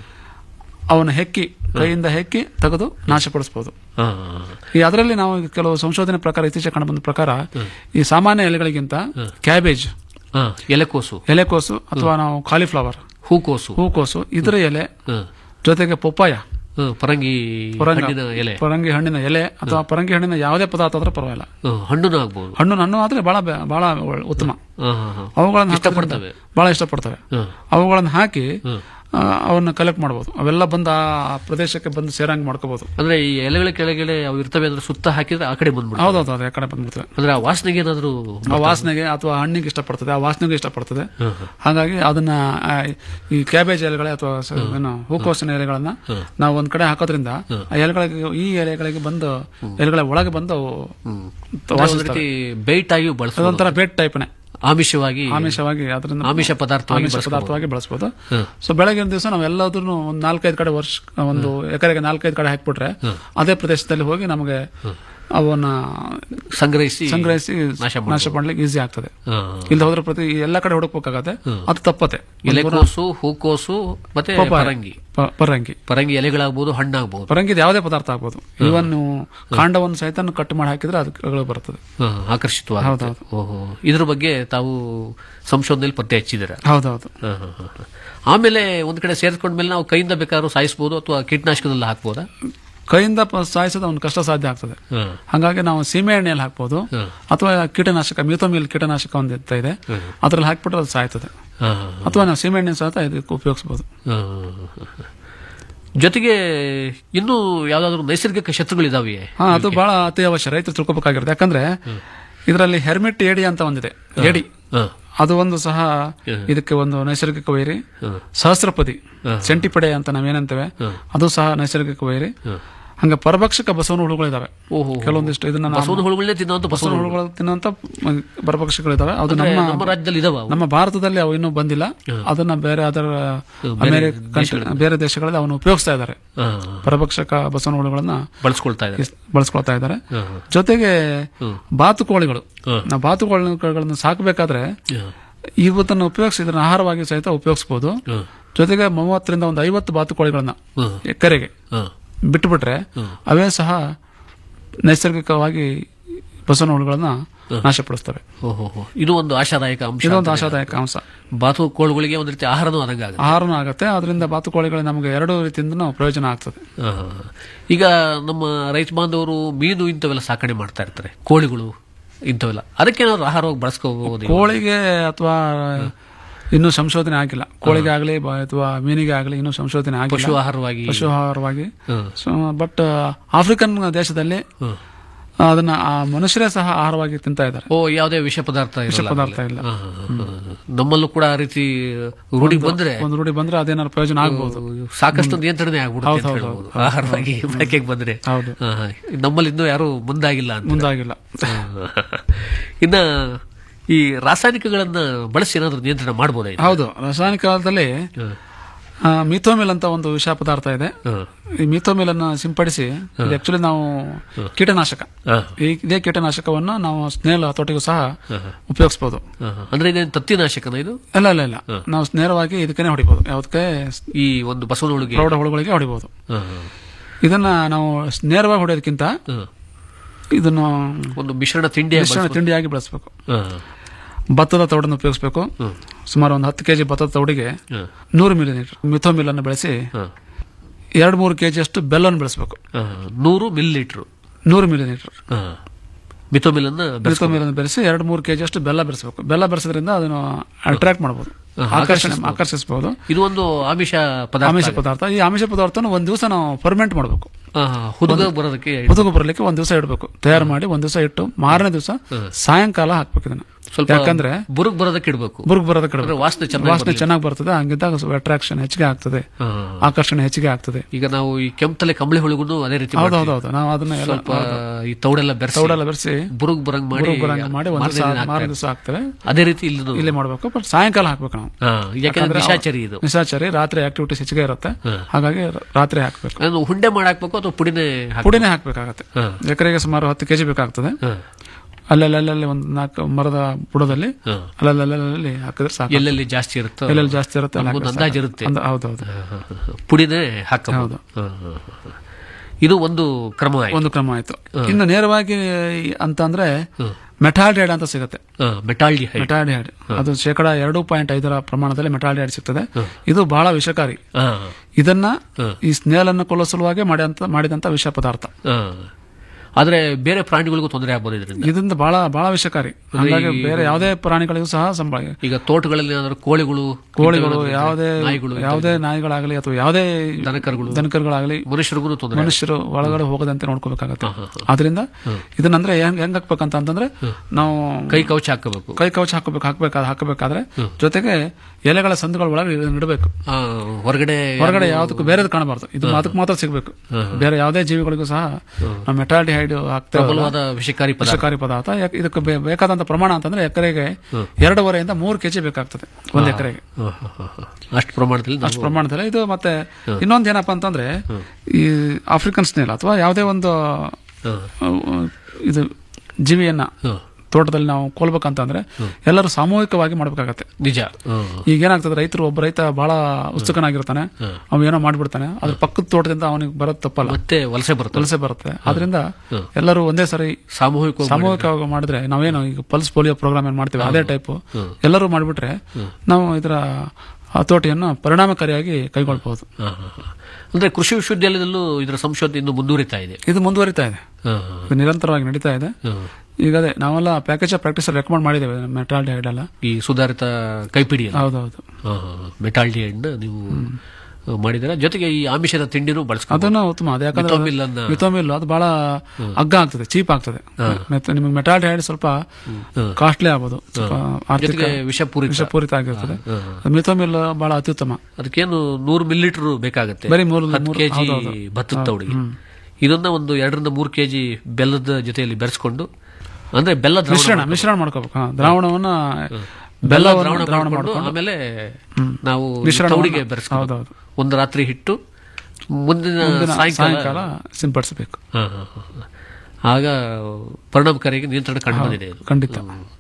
ಅವನ ಹೆಕ್ಕಿ ಕೈಯಿಂದ ಹೆಕ್ಕಿ ತೆಗೆದು ನಾಶಪಡಿಸಬಹುದು ಆ, ಈ ಅದರಲ್ಲಿ ನಾವು ಕೆಲವು ಸಂಶೋಧನೆ ಪ್ರಕಾರ ಇತ್ತೀಚೆಗೆ ಕಂಡು ಬಂದ ಪ್ರಕಾರ ಈ ಸಾಮಾನ್ಯ ಎಲೆಗಳಿಗಿಂತ ಕ್ಯಾಬೇಜ್ ಆ, ಎಲೆಕೋಸು ಎಲೆಕೋಸು ಅಥವಾ ನಾವು ಕಾಲಿಫ್ಲವರ್ ಹೂಕೋಸು ಹೂಕೋಸು ಇದರ ಎಲೆ ಹ್ಮ್. ಜೊತೆಗೆ ಪಪ್ಪಾಯ ಹ್ಮ್, ಪರಂಗಿ ಪರಂಗ- ಹಣ್ಣಿನ ಎಲೆ ಪರಂಗಿ ಹಣ್ಣಿನ ಎಲೆ ಅಥವಾ ಪರಂಗಿ ಹಣ್ಣಿನ ಯಾವುದೇ ಪದಾರ್ಥ ಆದ್ರೂ ಪರವಾಗಿಲ್ಲ ಹ್ಮ್, ಹಣ್ಣುನೂ ಆಗ್ಬೋದು ಹಣ್ಣು ಹಣ್ಣು ಆದ್ರೆ ಬಹಳ ಬೆ- ಬಹಳ ಒಳ್ಳೆ- ಉತ್ತಮ ಆ, ಹಾ, ಹಾ. ಅವುಗಳನ್ನು ಇಷ್ಟಪಡ್ತವೆ. ಹಾಕೋದ್ರಿಂದ ಬಹಳ ಇಷ್ಟಪಡ್ತವೆ ಹ್ಮ್. ಅವುಗಳನ್ನು ಹಾಕಿ ಆ, ಅವನ್ನ ಕಲೆಕ್ಟ್ ಮಾಡಬಹುದು ಅವೆಲ್ಲ ಬಂದು ಆ ಪ್ರದೇಶಕ್ಕೆ ಬಂದು ಸೇರಂಗ್ ಮಾಡ್ಕೋಬಹುದು ಅಂದ್ರೆ ಈ ಎಲೆಗಳ ಕೆಳಗಡೆ ಅವು ಇರ್ತವೆ ಅಂದ್ರೆ ಸುತ್ತ ಹಾಕಿದ್ರೆ ಆ ಕಡೆ ಬಂದ್ಬಿಡ್ತವೆ ಹೌದೌದು ಅದು ಆ ಕಡೆ ಬಂದ್ಬಿಡ್ತವೆ ಅಂದ್ರೆ ಆ ವಾಸನೆಗೆ ಏನಾದ್ರು ಆ ವಾಸನೆಗೆ ಅಥವಾ ಹಣ್ಣಿಗೆ ಇಷ್ಟಪಡ್ತದೆ ಆ ವಾಸನೆಗೆ ಇಷ್ಟಪಡ್ತದೆ ಹಾಗಾಗಿ ಅದನ್ನ ಆ, ಈ ಕ್ಯಾಬೇಜ್ ಎಲೆಗಳೇ ಅಥವಾ ಸ- ಏನು ಹೂಕೋಸಿನ ಎಲೆಗಳನ್ನ ನಾವು ಒಂದ್ ಕಡೆ ಹಾಕೋದ್ರಿಂದ ಆ ಎಲೆಗಳಿಗೆ ಈ ಎಲೆಗಳಿಗೆ ಬಂದು ಎಲೆಗಳ ಒಳಗೆ ಬಂದು ಅವು ಅಂದ್ರೆ ಒಂದ್ ವಾಸಿಸ್ತವೆ. ರೀತಿ ಬೈಟ್ ಆಗಿ ಬಳಸಬಹುದು ಅದೊಂಥರ ಬೇಟ್ ಟೈಪ್ನೆ ಆಮಿಷವಾಗಿ ಆಮಿಷವಾಗಿ ಅದರಿಂದ ಆಮಿಷ ಪದಾರ್ಥವಾಗಿ ಆಮಿಷ ಬಳಸ್ಬೋದು. ಪದಾರ್ಥವಾಗಿ ಬಳಸಬಹುದು ಹ್ಮ್. ಸೊ ಬೆಳಗಿನ ದಿವಸ ನಾವು ಎಲ್ಲಾದ್ರೂ ಒಂದು ನಾಲ್ಕೈದು ಕಡೆ ವರ್ಷ ಒಂದು ಎಕರೆಗೆ ನಾಲ್ಕೈದು ಕಡೆ ಹಾಕ್ಬಿಟ್ರೆ ಅದೇ ಪ್ರದೇಶದಲ್ಲಿ ಹೋಗಿ ನಮಗೆ ಅವನ್ನ ಸಂಗ್ರಹಿಸಿ ಸಂಗ್ರಹಿಸಿ ನಾಶ ಮಾಡ್ಬೋದು. ನಾಶ ಮಾಡ್ಲಿಕ್ಕೆ ಈಸಿ ಆಗ್ತದೆ ಹಾ. ಇಲ್ಲಿ ಹೋದ್ರೆ ಪ್ರತಿ ಎಲ್ಲ ಕಡೆ ಹುಡುಕ್ಬೇಕಾಗತ್ತೆ ಅದು ತಪ್ಪತ್ತೆ ಎಲೆಕೋಸು ಹೂಕೋಸು ಮತ್ತೆ ಪಪ್ಪಾಯ. ಪರಂಗಿ ಪ- ಪರಂಗಿ ಪರಂಗಿ ಎಲೆಗಳಾಗ್ಬೋದು ಹಣ್ಣಾಗ್ಬೋದು ಪರಂಗಿ ಯಾವುದೇ ಪದಾರ್ಥ ಆಗ್ಬೋದು ಇವನ್ ನೀವು ಕಾಂಡವನ್ನು ಸಹಿತ ಕಟ್ ಮಾಡಿ ಹಾಕಿದ್ರೆ ಅದು ಬರ್ತದೆ ಹಾ, ಆಕರ್ಷಿತವಾಗುತ್ತೆ ಹೌದೌದು. ಓಹೋ ಇದ್ರ ಬಗ್ಗೆ ತಾವು ಸಂಶೋಧನೆಯಲ್ಲಿ ಪತ್ತೆ ಹಚ್ಚಿದ್ದೀರಾ ಹೌದೌದು ಹಾ, ಹಾ, ಹಾ, ಹಾ. ಆಮೇಲೆ ಒಂದ್ ಕಡೆ ಸೇರಿಸ್ಕೊಂಡ್ಮೇಲೆ ನಾವು ಕೈಯಿಂದ ಬೇಕಾದ್ರೂ ಸಾಯಿಸಬಹುದು ಅಥವಾ ಕೀಟನಾಶಕದಲ್ಲಿ ಹಾಕ್ಬೋದಾ ಕೈಯಿಂದ ಪ- ಸಾಯಿಸೋದು ಅವ್ನು ಕಷ್ಟ ಸಾಧ್ಯ ಆಗ್ತದೆ ಹಾ. ಹಾಗಾಗಿ ನಾವು ಸೀಮೆ ಎಣ್ಣೆಯಲ್ಲಿ ಹಾಕ್ಬೋದು ಅಥವಾ ಕೀಟನಾಶಕ ಮ್ಯೂತೋಮಿಲ್ ಕೀಟನಾಶಕ ಒಂದು ಇರ್ತಾ ಇದೆ ಅದ್ರಲ್ಲಿ ಹಾಕ್ಬಿಟ್ರೆ ಅದು ಸಾಯ್ತದೆ ಹಾ, ಅಥವಾ ನಾವು ಸೀಮೆ ಎಣ್ಣೆ ಸಹ ಇದಕ್ಕೆ ಉಪಯೋಗಿಸಬಹುದು ಹಾ, ಹಾ, ಹಾ. ಜೊತೆಗೆ ಇನ್ನೂ ಯಾವ್ದಾದ್ರು ನೈಸರ್ಗಿಕ ಶತ್ರುಗಳಿದಾವೆಯೇ ಹಾ ಅದು ಬಹಳ ಅತಿ ಅವಶ್ಯ ರೈತರು ತಿಳ್ಕೊಬೇಕಾಗಿರುತ್ತೆ ಯಾಕಂದ್ರೆ ಇದರಲ್ಲಿ ಹೆರ್ಮಿಟ್ ಏಡಿ ಅಂತ ಒಂದಿದೆ ಏಡಿ ಹಾ. ಅದು ಒಂದು ಸಹ ಇದಕ್ಕೆ ಒಂದು ನೈಸರ್ಗಿಕ ವೈರಿ ಸಹಸ್ರಪದಿ ಸೆಂಟಿಪಡೆ ಅಂತ ನಾವೇನಂತೇವೆ ಅದು ಸಹ ನೈಸರ್ಗಿಕ ವೈರಿ ಹಂಗ ಪರಭಕ್ಷಕ ಬಸವನ ಹುಳುಗಳಿದಾವೆ ಓಹೋ ಕೆಲವೊಂದಿಷ್ಟು ಇದನ್ನ ನಾವು- ಬಸವನ ಹುಳುಗಳನ್ನೇ ತಿನ್ನುವಂತ ಬಸವನ ಬಸವನ ಹುಳುಗಳು ಹುಳುಗಳು ತಿನ್ನುವಂತ ಪರಭಕ್ಷಕಗಳಿದಾವೆ ಅದು ಅಂದ್ರೆ ನಮ್ಮ ನಮ್ಮ ರಾಜ್ಯದಲ್ಲಿ ಇದಾವ ಅವು? ನಮ್ಮ ಭಾರತದಲ್ಲಿ ಅವು ಇನ್ನೂ ಬಂದಿಲ್ಲ ಅದನ್ನ ಬೇರೆ ಅದರ ಅಮೆರಿಕ ಕಂಟ್ರಿ- ಬೇರೆ ದೇಶಗಳಲ್ಲಿ ಅವನ್ನ ಉಪಯೋಗಿಸ್ತಾ ಇದ್ದಾರೆ ಹಾ. ಪರಭಕ್ಷಕ ಬಸವನ ಹುಳುಗಳನ್ನ ಬಳಸ್ಕೊಳ್ತಾ ಇದ್ದಾರೆ ಬಳಸ್ಕೊಳ್ತಾ ಇದ್ದಾರೆ ಹಾ. ಜೊತೆಗೆ ಬಾತುಕೋಳಿಗಳು ನಾವು ಬಾತುಕೋಳಿಗಳನ್ನು ಸಾಕಬೇಕಾದ್ರೆ ಇವತ್ತನ್ನು ಉಪಯೋಗಿಸಿ ಇದನ್ನ ಆಹಾರವಾಗಿ ಸಹಿತ ಉಪಯೋಗಿಸಬಹುದು ಜೊತೆಗೆ ಮೂವತ್ತರಿಂದ ಒಂದು ಐವತ್ತು ಬಾತುಕೋಳಿಗಳನ್ನ ಎಕರೆಗೆ ಹಾ. ಬಿಟ್ಟುಬಿಟ್ರೆ ಅವೇ ಸಹ ನೈಸರ್ಗಿಕವಾಗಿ ಬಸವನ ಹುಳುಗಳನ್ನ ನಾಶಪಡಿಸ್ತವೆ ಓಹೋ ಇದು ಒಂದು ಆಶಾದಾಯಕ ಅಂಶ ಇದೊಂದು ಅಂತ ಆಶಾದಾಯಕ ಅಂಶ ಬಾತು ಕೋಳುಗಳಿಗೆ ಒಂದು ರೀತಿ ಆಹಾರನೂ ಆದಂಗೆ ಆಗುತ್ತೆ ಆಹಾರನೂ ಆಗುತ್ತೆ ಅದರಿಂದ ಬಾತುಕೋಳಿಗಳು ನಮಗೆ ಎರಡು ರೀತಿಯಿಂದ ಪ್ರಯೋಜನ ಆಗ್ತದೆ ಆಹಾ. ಈಗ ನಮ್ಮ ರೈತ ಬಾಂಧವರು ಮೀನು ಇಂಥವೆಲ್ಲ ಸಾಕಣೆ ಮಾಡ್ತಾ ಇರ್ತಾರೆ ಕೋಳಿಗಳು ಇಂಥವೆಲ್ಲ ಅದಕ್ಕೇನಾದ್ರು ಆಹಾರವಾಗಿ ಬಳಸ್ಕೋಬಹುದು ಕೋಳಿಗೆ ಅಥವಾ ಇನ್ನೂ ಸಂಶೋಧನೆ ಆಗಿಲ್ಲ ಕೋಳಿಗೆ ಆಗಲಿ ಅಥವಾ ಮೀನಿಗೆ ಆಗಲಿ ಇನ್ನೂ ಸಂಶೋಧನೆ ಆಗಿಲ್ಲ ಪಶು ಆಹಾರವಾಗಿ ಪಶು ಆಹಾರವಾಗಿ ಹ್ಮ್. ಬಟ್ ಆಫ್ರಿಕನ್ ದೇಶದಲ್ಲಿ ಅದನ್ನ ಆ ಮನುಷ್ಯರೇ ಸಹ ಆಹಾರವಾಗಿ ತಿಂತಾ ಇದ್ದಾರೆ ಓ ಯಾವುದೇ ವಿಷ ಪದಾರ್ಥ ವಿಷ ಇರಲ್ಲ ಪದಾರ್ಥ ಅದ್ರಲ್ಲಿ. ಇಲ್ಲ ಆಹಾ, ಆಹಾ. ನಮ್ಮಲ್ಲೂ ಕೂಡ ಆ ರೀತಿ ರೂಢಿ ಒಂದು- ಬಂದ್ರೆ ಒಂದು ರೂಢಿ ಬಂದ್ರೆ ಅದೇನಾದ್ರು ಪ್ರಯೋಜನ ಆಗ್ಬಹುದು ಸಾಕಷ್ಟು ನಿಯಂತ್ರಣೆ ಆಗ್ಬಿಡುತ್ತೆ ಹೌದು, ಅಂತ ಹೌದು, ಹೇಳ್ಬೋದು. ಹೌದು. ಆಹಾರವಾಗಿ ಬಳಕೆಗೆ ಬಂದ್ರೆ ಹೌದು. ಆಹಾ. ನಮ್ಮಲ್ಲಿ ಇನ್ನೂ ಯಾರು ಮುಂದಾಗಿಲ್ಲ ಅಂತ ಮುಂದಾಗಿಲ್ಲ ಇನ್ನ ಈ ರಾಸಾಯನಿಕಗಳನ್ನ ಬಳಸಿ ಏನಾದ್ರು ನಿಯಂತ್ರಣ ಮಾಡಬಹುದಾ ಹೌದು ರಾಸಾಯನಿಕದಲ್ಲಿ ಮಿಥೋಮಿಲ್ ಅಂತ ಒಂದು ವಿಷ ಪದಾರ್ಥ ಇದೆ ಈ ಮಿಥೋಮಿಲ್ ಅನ್ನ ಸಿಂಪಡಿಸಿ ಇದು ಆಕ್ಚುಲಿ ನಾವು ಕೀಟನಾಶಕ ಈ ಇದೇ ಕೀಟನಾಶಕವನ್ನು ನಾವು ಸ್ನೇಲ್ ತೋಟಿಗೂ ಸಹ ಉಪಯೋಗಿಸಬಹುದು ಅಂದ್ರೆ ಇದೇನು ತತ್ತಿನಾಶಕನ ಇದು ಇಲ್ಲ ಇಲ್ಲ ಇಲ್ಲ ನಾವು ನೇರವಾಗಿ ಇದಕ್ಕೆ ಹೊಡಿಬಹುದು ಯಾವ್ದಕ್ಕೆ ಈ ಒಂದು ಬಸವನ ಹುಳುಗೆ ಪ್ರೌಢ ಹುಳುಗಳಿಗೆ ಹೊಡಿಬಹುದು ಇದನ್ನ ನಾವು ನೇರವಾಗಿ ಹೊಡೆಯೋದಕ್ಕಿಂತ ಇದನ್ನು ಒಂದು ಮಿಶ್ರಣ ತಿಂಡಿ ಮಿಶ್ರಣ ತಿಂಡಿಯಾಗಿ ಬಳಸಬೇಕು ಭತ್ತದ ತೌಡನ್ನು ಉಪಯೋಗಿಸಬೇಕು ಸುಮಾರು ಒಂದು ಹತ್ತು ಕೆಜಿ ಭತ್ತದ ತೌಡಿಗೆ ನೂರು ಮಿಲಿ ಲೀಟರ್ ಮಿಥೋಮಿಲ್ ಅನ್ನು ಬೆಳೆಸಿ ಎರಡು ಮೂರು ಕೆಜಿ ಅಷ್ಟು ಬೆಲ್ಲವನ್ನು ಬೆಳೆಸಬೇಕು ನೂರು ಮಿಲಿ ಲೀಟರ್ ನೂರು ಮಿಲಿ ಲೀಟರ್ ಮಿಥೋಮಿಲ್ ಅನ್ನ ಮಿಥೋಮಿಲ್ ಅನ್ನು ಬೆರೆಸಿ ಎರಡು ಮೂರು ಕೆಜಿ ಅಷ್ಟು ಬೆಲ್ಲ ಬೆರೆಸಬೇಕು ಬೆಲ್ಲ ಬೆರೆಸೋದ್ರಿಂದ ಅದನ್ನು ಅಟ್ರಾಕ್ಟ್ ಮಾಡಬಹುದು ಹಾ, ಆಕರ್ಷಣೆ ಆಕರ್ಷಿಸ್ಬೋದು. ಆಕರ್ಷಿಸಬಹುದು ಇದು ಒಂದು ಆಮಿಷ ಪದಾರ್ಥ ಆಮಿಷ ಪದಾರ್ಥ ಈ ಆಮಿಷ ಪದಾರ್ಥನ ಒಂದ್ ದಿವಸ ನಾವು ಫರ್ಮೆಂಟ್ ಮಾಡಬೇಕು ಹುದುಗ ಬರೋದಕ್ಕೆ ಹುದುಗು ಬರಲಿಕ್ಕೆ ಒಂದ್ ದಿವಸ ಇಡಬೇಕು ತಯಾರು ಮಾಡಿ ಒಂದ್ ದಿವಸ ಇಟ್ಟು ಮಾರನೇ ದಿವಸ ಸಾಯಂಕಾಲ ಹಾಕ್ಬೇಕು ಇದನ್ನ ಸ್ವಲ್ಪ ಯಾಕಂದ್ರೆ ಬುರುಗ್ ಬರೋದಕ್ಕೆ ಇಡಬೇಕು ಬುರುಗ್ ಬರೋದಕ್ಕೆ ಅಂದ್ರೆ ಇಡಬೇಕು. ವಾಸನೆ ಚೆನ್ನಾಗಿ ವಾಸನೆ ಬರ್ಲಿ. ಚೆನ್ನಾಗಿ ಬರ್ತದೆ ಹಂಗಿದ್ದಾಗ ಅಟ್ರಾಕ್ಷನ್ ಹೆಚ್ಚಿಗೆ ಆಗ್ತದೆ ಹಾ. ಆಕರ್ಷಣೆ ಹೆಚ್ಚಿಗೆ ಆಗ್ತದೆ ಈಗ ನಾವು ಈ ಕೆಂಪತಲೆ ಕಂಬಳಿ ಹುಳುಗೂ ಅದೇ ರೀತಿ ಹೌದು ಮಾಡ್ತೀವಿ. ಹೌದು ಹೌದು ನಾವು ಅದನ್ನ ಎಲ್ಲ- ಸ್ವಲ್ಪ ಹೌದು. ಈ ತೌಡೆಲ್ಲ ಬೆರೆಸಿ ತೌಡೆಲ್ಲ ಬೆರೆಸಿ ಬುರುಗ್ ಬರಂಗ್ ಮಾಡಿ ಬುರುಗ್ ಬರಂಗ್ ಮಾಡಿ ಒಂದ್ ಮಾರನೇ ದಿವಸ ದಿನ ಮಾರನೇ ಹಾಕ್ತಾರೆ. ದಿವಸ ಹಾಕ್ತೇವೆ ಅದೇ ರೀತಿ ಇಲ್ಲಿನೂ ಇಲ್ಲಿ ಮಾಡಬೇಕು ಬಟ್ ಸಾಯಂಕಾಲ ಹಾಕ್ಬೇಕು ನಾವು ಹಾ, ಯಾಕಂದ್ರೆ ನಿಶಾಚರಿ ಇದು ನಿಶಾಚರಿ ರಾತ್ರಿ ಆಕ್ಟಿವಿಟೀಸ್ ಹೆಚ್ಚಿಗೆ ಇರುತ್ತೆ ಹಾಗಾಗಿ ರ- ರಾತ್ರಿ ಹಾಕ್ಬೇಕು ಅದನ್ನು ಹುಂಡೆ ಮಾಡಿ ಹಾಕ್ಬೇಕು ಅಥವಾ ಪುಡಿನೇ ಹಾಕ್ಬೇಕು? ಪುಡಿನೇ ಹಾಕ್ಬೇಕಾಗತ್ತೆ ಎಕರೆಗೆ ಸುಮಾರು ಹತ್ತು ಕೆಜಿ ಬೇಕಾಗ್ತದೆ ಅಲ್ಲಲ್ಲಿ ಒಂದು ನಾಲ್ಕು ಮರದ ಬುಡದಲ್ಲಿ ಅಲ್ಲಲ್ಲಿ ಹಾಕಿದ್ರೆ ಸಾಕು ಎಲ್ಲೆಲ್ಲಿ ಜಾಸ್ತಿ ಇರುತ್ತೋ ಎಲ್ಲೆಲ್ಲಿ ಜಾಸ್ತಿ ಇರುತ್ತೆ ಅಲ್ಲಿ ನಮ್ಗೊಂದು ಹಾಕಿದ್ರೆ ಅಂದಾಜು ಸಾಕು. ಇರುತ್ತೆ ಅಂದ- ಹೌದೌದು ಪುಡಿನೇ ಹಾಕಬಹುದು ಇದು ಒಂದು ಕ್ರಮ ಆಯ್ತು. ಒಂದು ಕ್ರಮ ಆಯ್ತು ಇನ್ನು ನೇರವಾಗಿ ಅಂತ ಅಂದ್ರೆ ಮೆಟಾಲ್ಡಿಹೈಡ್ ಅಂತ ಸಿಗುತ್ತೆ ಮೆಟಾಲ್ಡಿಹೈಡ್ ಮೆಟಾಲ್ಡಿಹೈಡ್ ಅದು ಶೇಕಡ ಎರಡು ಪಾಯಿಂಟ್ ಐದರ ಪ್ರಮಾಣದಲ್ಲಿ ಮೆಟಾಲ್ಡಿಹೈಡ್ ಸಿಗ್ತದೆ ಇದು ಬಹಳ ವಿಷಕಾರಿ ಇದನ್ನ ಈ ಸ್ನೇಲ್ ಅನ್ನು ಕೊಲ್ಲೋ ಸಲುವಾಗಿ ಮಾಡಿದಂತ ಮಾಡಿದಂತ ವಿಷ ಪದಾರ್ಥ ಆದ್ರೆ ಬೇರೆ ಪ್ರಾಣಿಗಳಿಗೂ ತೊಂದರೆ ಆಗ್ಬೋದು ಇದರಿಂದ ಇದರಿಂದ ಬಹಳ ಬಹಳ ವಿಷಕಾರಿ ಹಾಗಾಗಿ ಈ- ಬೇರೆ ಯಾವುದೇ ಪ್ರಾಣಿಗಳಿಗೂ ಸಹ ಸಂಬಳ ಈಗ ತೋಟಗಳಲ್ಲಿ ಏನಾದ್ರು ಕೋಳಿಗಳು ಕೋಳಿಗಳು ಇಂಥವೆಲ್ಲ ಯಾವುದೇ ನಾಯಿಗಳು ಯಾವುದೇ ನಾಯಿಗಳಾಗಲಿ ಅಥವಾ ಯಾವುದೇ ದನಕರುಗಳು ದನಕರುಗಳಾಗಲಿ ಮನುಷ್ಯರಿಗೂ ತೊಂದರೆ ಮನುಷ್ಯರು ಒಳಗಡೆ ಹೋಗದಂತೆ ನೋಡ್ಕೋಬೇಕಾಗತ್ತೆ ಆದ್ರಿಂದ ಇದನ್ನಂದ್ರೆ ಹೆಂಗ್ ಹೆಂಗ್ ಹಾಕ್ಬೇಕಂತ ಅಂತಂದ್ರೆ ನಾವು ಕೈ ಕವಚ ಹಾಕಬೇಕು ಕೈ ಕವಚ ಹಾಕಬೇಕು ಹಾಕ್ಬೇಕಾದ್ರೆ ಹಾಕಬೇಕಾದ್ರೆ ಜೊತೆಗೆ ಎಲೆಗಳ ಸಂದುಗಳ ಒಳಗೆ ಇದನ್ನ ಇಡಬೇಕು ಆ, ಹೊರಗಡೆ ಹೊರಗಡೆ ಯಾವ್ದಕ್ಕೂ ಬೇರೆದು ಕಾಣಬಾರ್ದು ಇದು ಅದಕ್ಕೆ ಮಾತ್ರ ಸಿಗಬೇಕು ಬೇರೆ ಯಾವುದೇ ಜೀವಿಗಳಿಗೂ ಸಹ ನಾವು ಮೆಟಾಲ್ಡಿಹೈಡ್ ಹಾಕ್ತೇವೆ ಪ್ರಬಲವಾದ ವಿಷಕಾರಿ ಪದಾರ್ಥ ವಿಷಕಾರಿ ಪದಾರ್ಥ ಯಾಕೆ ಇದಕ್ಕೆ ಬೇ- ಬೇಕಾದಂತ ಪ್ರಮಾಣ ಅಂತಂದ್ರೆ ಎಕರೆಗೆ ಎರಡೂವರೆಯಿಂದ ಮೂರು ಕೆಜಿ ಬೇಕಾಗ್ತದೆ ಒಂದು ಎಕರೆಗೆ ಅಷ್ಟು ಪ್ರಮಾಣದಲ್ಲಿ ನಾವು- ಅಷ್ಟು ಪ್ರಮಾಣದಲ್ಲಿ ಇದು ಮತ್ತೆ ಇನ್ನೊಂದು ಏನಪ್ಪಾ ಅಂತಂದ್ರೆ ಈ ಆಫ್ರಿಕನ್ ಸ್ನೇಲ್ ಅಥವಾ ಯಾವುದೇ ಒಂದು ಅಹ್, ಇದು ಜೀವಿಯನ್ನ ತೋಟದಲ್ಲಿ ನಾವು ಕೊಲ್ಬೇಕಂತಂದ್ರೆ ಎಲ್ಲರೂ ಸಾಮೂಹಿಕವಾಗಿ ಮಾಡ್ಬೇಕಾಗತ್ತೆ ನಿಜ ಈಗ ಏನಾಗ್ತದೆ ರೈತರು ಒಬ್ಬ ರೈತ ಬಹಳ ಉತ್ಸುಕನಾಗಿರ್ತಾನೆ ಅವ ಏನೋ ಮಾಡ್ಬಿಡ್ತಾನೆ ಅದ್ರ ಪಕ್ಕದ ತೋಟದಿಂದ ಅವನಿಗೆ ಬರೋದು ತಪ್ಪಲ್ಲ ಮತ್ತೆ ವಲಸೆ ಬರುತ್ತೆ ವಲಸೆ ಬರುತ್ತೆ ಆದ್ರಿಂದ ಎಲ್ಲರೂ ಒಂದೇ ಸರಿ ಸಾಮೂಹಿಕ ಸಾಮೂಹಿಕವಾಗಿ ಮಾಡಿದ್ರೆ ನಾವೇನು ಈಗ ಪಲ್ಸ್ ಪೋಲಿಯೋ ಪ್ರೋಗ್ರಾಮ್ ಏನ್ ಮಾಡ್ತೀವಿ ಅದೇ ಟೈಪ್ ಎಲ್ಲರೂ ಮಾಡಿಬಿಟ್ರೆ ನಾವು ಇದರ ಹತೋಟಿಯನ್ನು ಪರಿಣಾಮಕಾರಿಯಾಗಿ ಕೈಗೊಳ್ಬಹುದು ಅಂದ್ರೆ ಕೃಷಿ ವಿಶ್ವವಿದ್ಯಾಲಯದಲ್ಲೂ ಇದರ ಸಂಶೋಧನೆ ಇನ್ನು ಮುಂದುವರಿತಾ ಇದೆ ಇದು ಮುಂದುವರಿತಾ ಇದೆ ಇದು ನಿರಂತರವಾಗಿ ನಡೀತಾ ಇದೆ ಈಗ ಅದೇ ನಾವೆಲ್ಲ ಪ್ಯಾಕೇಜ್ ಆಫ್ ಪ್ರಾಕ್ಟೀಸ್ ರೆಕಮೆಂಡ್ ಮಾಡಿದ್ದೇವೆ ಮೆಟಾಲ್ಡಿಹೈಡ್ ಎಲ್ಲ ಈ ಸುಧಾರಿತ ಕೈಪಿಡಿ ಹೌದೌದು ಮೆಟಾಲ್ಡಿಹೈಡ್ ನೀವು ಮಾಡಿದಾರೆ ಜೊತೆಗೆ ಈ ಆಮಿಷದ ತಿಂಡಿನೂ ಬಳಸ್ಕೊಂಡು ಅದನ್ನ ಉತ್ತಮ ಅದು ಯಾಕಂದ್ರೆ ಮಿಥೋಮಿಲ್ ಅನ್ನ- ಮಿಥೋಮಿಲ್ ಅದು ಬಹಳ ಅಗ್ಗ ಆಗ್ತದೆ ಚೀಪ್ ಆಗ್ತದೆ ಮತ್ತೆ ನಿಮಗೆ ಮೆಟಾಲ್ಡಿಹೈಡ್ ಸ್ವಲ್ಪ ಕಾಸ್ಟ್ಲಿ ಆಗ್ಬೋದು ಸ್ವಲ್ಪ ಆರ್ಥಿಕ ಜೊತೆಗೆ ವಿಷಪೂರಿತ. ವಿಷಪೂರಿತ ಆಗಿರ್ತದೆ ಮಿಥೋಮಿಲ್ ಬಹಳ ಅತ್ಯುತ್ತಮ ಅದಕ್ಕೇನು ನೂರು ಮಿಲಿಲೀಟರ್ ಬೇಕಾಗುತ್ತೆ ಬರೀ ಮೂರು- ಹತ್ತು ಮೂರು- ಕೆಜಿ ಹೌದೌದು. ಭತ್ತದ ತೌಡಿಗೆ ಇದನ್ನ ಒಂದು ಎರಡರಿಂದ ಮೂರು ಕೆಜಿ ಬೆಲ್ಲದ ಜೊತೆಯಲ್ಲಿ ಬೆರೆಸ್ಕೊಂಡು ಅಂದ್ರೆ ಬೆಲ್ಲ ದ್ರಾವಣ ಮಿಶ್ರಣ ಮಾಡ್ಕೊಂಡು- ಮಿಶ್ರಣ ಮಾಡ್ಕೋಬೇಕು ಹಾ, ದ್ರಾವಣವನ್ನ ಬೆಲ್ಲ ಬೆಲ್ಲವನ್ನು ದ್ರಾವಣ ದ್ರಾವಣ ಮಾಡ್ಕೊಂಡು ಮಾಡ್ಕೊಂಡು ಆಮೇಲೆ ಹ್ಮ್. ನಾವು ಮಿಶ್ರಣವನ್ನ- ತೌಡಿಗೆ ಬೆರೆಸ್ಕೊಂಡು ಹೌದೌದು. ಒಂದು ರಾತ್ರಿ ಹಿಟ್ಟು ಮುಂದಿನ ಮುಂದಿನ ಸಾಯಂಕಾಲ ಸಾಯಂಕಾಲ ಸಿಂಪಡಿಸಬೇಕು ಹಾ, ಹಾ, ಹಾ. ಆಗ ಪರಿಣಾಮಕಾರಿಯಾಗಿ ನಿಯಂತ್ರಣ ಕಂಡು ಬಂದಿದೆ ಇದು. ಖಂಡಿತ. ಹ್ಮ್.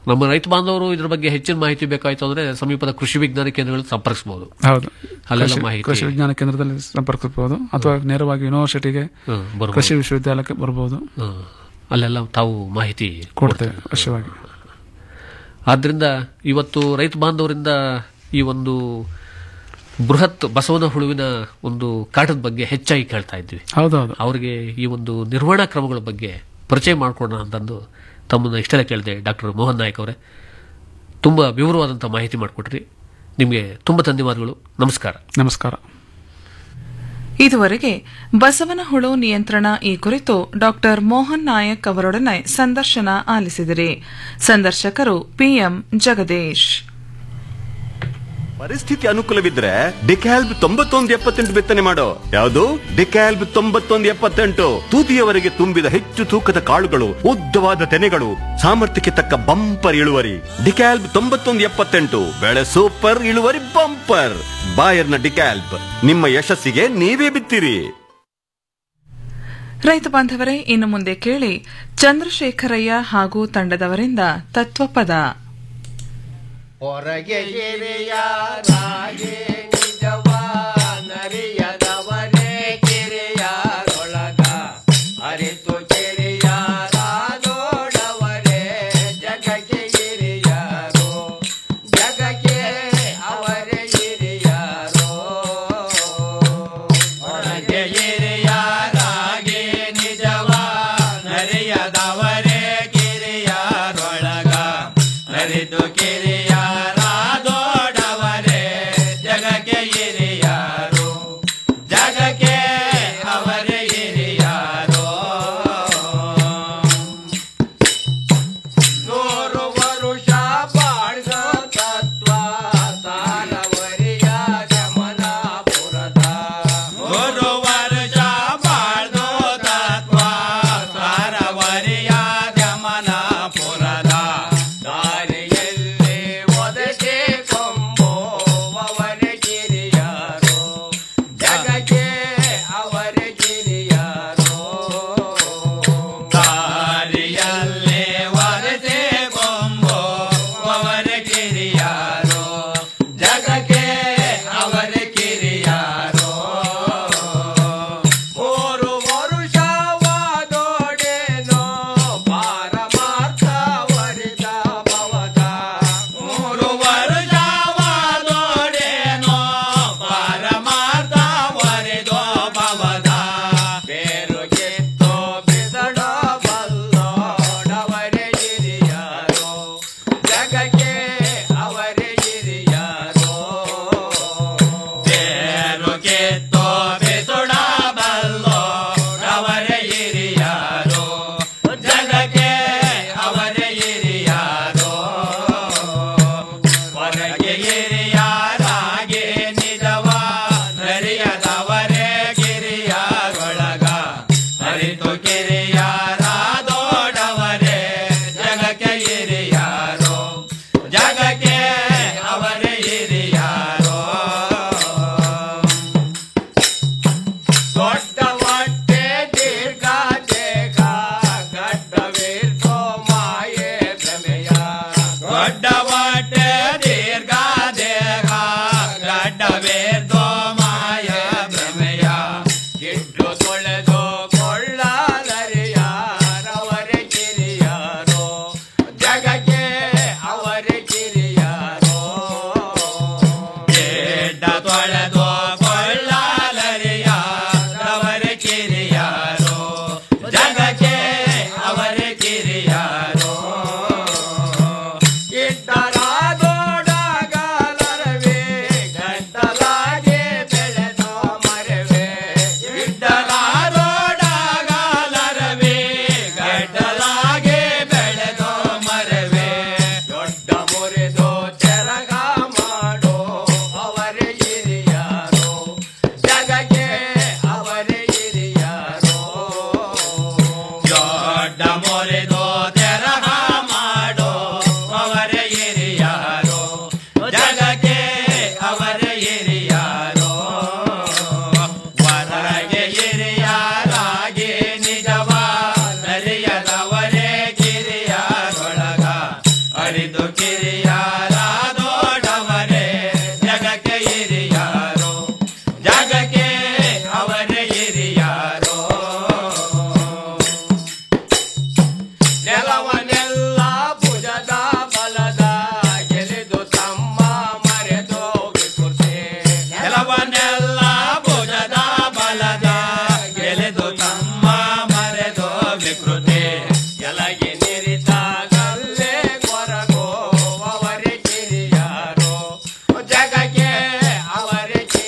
ನಮ್ಮ ರೈತ ಬಾಂಧವರು ಇದ್ರ ಬಗ್ಗೆ ಹೆಚ್ಚಿನ ಮಾಹಿತಿ ಬೇಕಾಯ್ತು ಅಂದ್ರೆ ಸಮೀಪದ ಕೃಷಿ ವಿಜ್ಞಾನ ಕೇಂದ್ರಗಳಲ್ಲಿ ಸಂಪರ್ಕಿಸಬಹುದು ಹೌದು ಅಲ್ಲೆಲ್ಲ ಕೃಷಿ- ಮಾಹಿತಿ ಕೃಷಿ ವಿಜ್ಞಾನ ಕೇಂದ್ರದಲ್ಲಿ ಸಂಪರ್ಕಿಸಬಹುದು ಅಥವಾ ನೇರವಾಗಿ ಯೂನಿವರ್ಸಿಟಿಗೆ ಹ್ಮ್, ಬರ್ಬೋದು. ಕೃಷಿ ವಿಶ್ವವಿದ್ಯಾಲಯಕ್ಕೆ ಬರಬಹುದು ಹ್ಮ್. ಅಲ್ಲೆಲ್ಲ ತಾವು ಮಾಹಿತಿ ಕೊಡ್ತೇವೆ ಅವಶ್ಯವಾಗಿ ಆದ್ರಿಂದ ಇವತ್ತು ರೈತ ಬಾಂಧವರಿಂದ ಈ ಒಂದು ಬೃಹತ್ ಬಸವನ ಹುಳುವಿನ ಒಂದು ಕಾಟದ ಬಗ್ಗೆ ಹೆಚ್ಚಾಗಿ ಕೇಳ್ತಾ ಇದ್ವಿ ಹೌದೌದು ಅವರಿಗೆ ಈ ಒಂದು ನಿರ್ವಹಣಾ ಕ್ರಮಗಳ ಬಗ್ಗೆ ಪರಿಚಯ ಮಾಡ್ಕೊಡೋಣ ಅಂತಂದು ತಮ್ಮನ್ನ ಇಷ್ಟೆಲ್ಲ ಕೇಳಿದೆ ಡಾಕ್ಟರ್ ಮೋಹನ್ ನಾಯಕ್ ಅವರೇ ತುಂಬಾ ವಿವರವಾದಂಥ ಮಾಹಿತಿ ಮಾಡಿಕೊಟ್ರಿ ನಿಮಗೆ ತುಂಬ ಧನ್ಯವಾದಗಳು ನಮಸ್ಕಾರ ನಮಸ್ಕಾರ ಇದುವರೆಗೆ ಬಸವನ ಹುಳು ನಿಯಂತ್ರಣ ಈ ಕುರಿತು ಡಾಕ್ಟರ್ ಮೋಹನ್ ನಾಯಕ್ ಅವರೊಡನೆ ಸಂದರ್ಶನ ಆಲಿಸಿದಿರಿ ಸಂದರ್ಶಕರು ಪಿಎಂ ಜಗದೀಶ್ ಪರಿಸ್ಥಿತಿ ಅನುಕೂಲವಿದ್ರೆ ಡಿಕ್ಯಾಲ್ಬ್ ತೊಂಬತ್ತೊಂದು ಎಪ್ಪತ್ತೆಂಟು ಬಿತ್ತನೆ ಮಾಡೋ ಯಾವುದು ಡಿಕ್ಯಾಲ್ಬ್ ತೊಂಬತ್ತೊಂದು ಎಪ್ಪತ್ತೆಂಟು ತೂತಿಯವರೆಗೆ ತುಂಬಿದ ಹೆಚ್ಚು ತೂಕದ ಕಾಳುಗಳು ಉದ್ದವಾದ ತೆನೆಗಳು ಸಾಮರ್ಥ್ಯಕ್ಕೆ ತಕ್ಕ ಬಂಪರ್ ಇಳುವರಿ ಡಿಕ್ಯಾಲ್ಬ್ ತೊಂಬತ್ತೊಂದು ಎಪ್ಪತ್ತೆಂಟು ಬೆಳೆ ಸೂಪರ್ ಇಳುವರಿ ಬಂಪರ್ ಬಾಯರ್ನ ಡಿಕ್ಯಾಲ್ಬ್ ನಿಮ್ಮ ಯಶಸ್ಸಿಗೆ ನೀವೇ ಬಿತ್ತಿರಿ ರೈತ ಬಾಂಧವರೇ ಇನ್ನು ಮುಂದೆ ಕೇಳಿ ಚಂದ್ರಶೇಖರಯ್ಯ ಹಾಗೂ ತಂಡದವರಿಂದ ತತ್ವಪದ ಹೊರಗೆ ಎರೆಯ ರಾಜೇ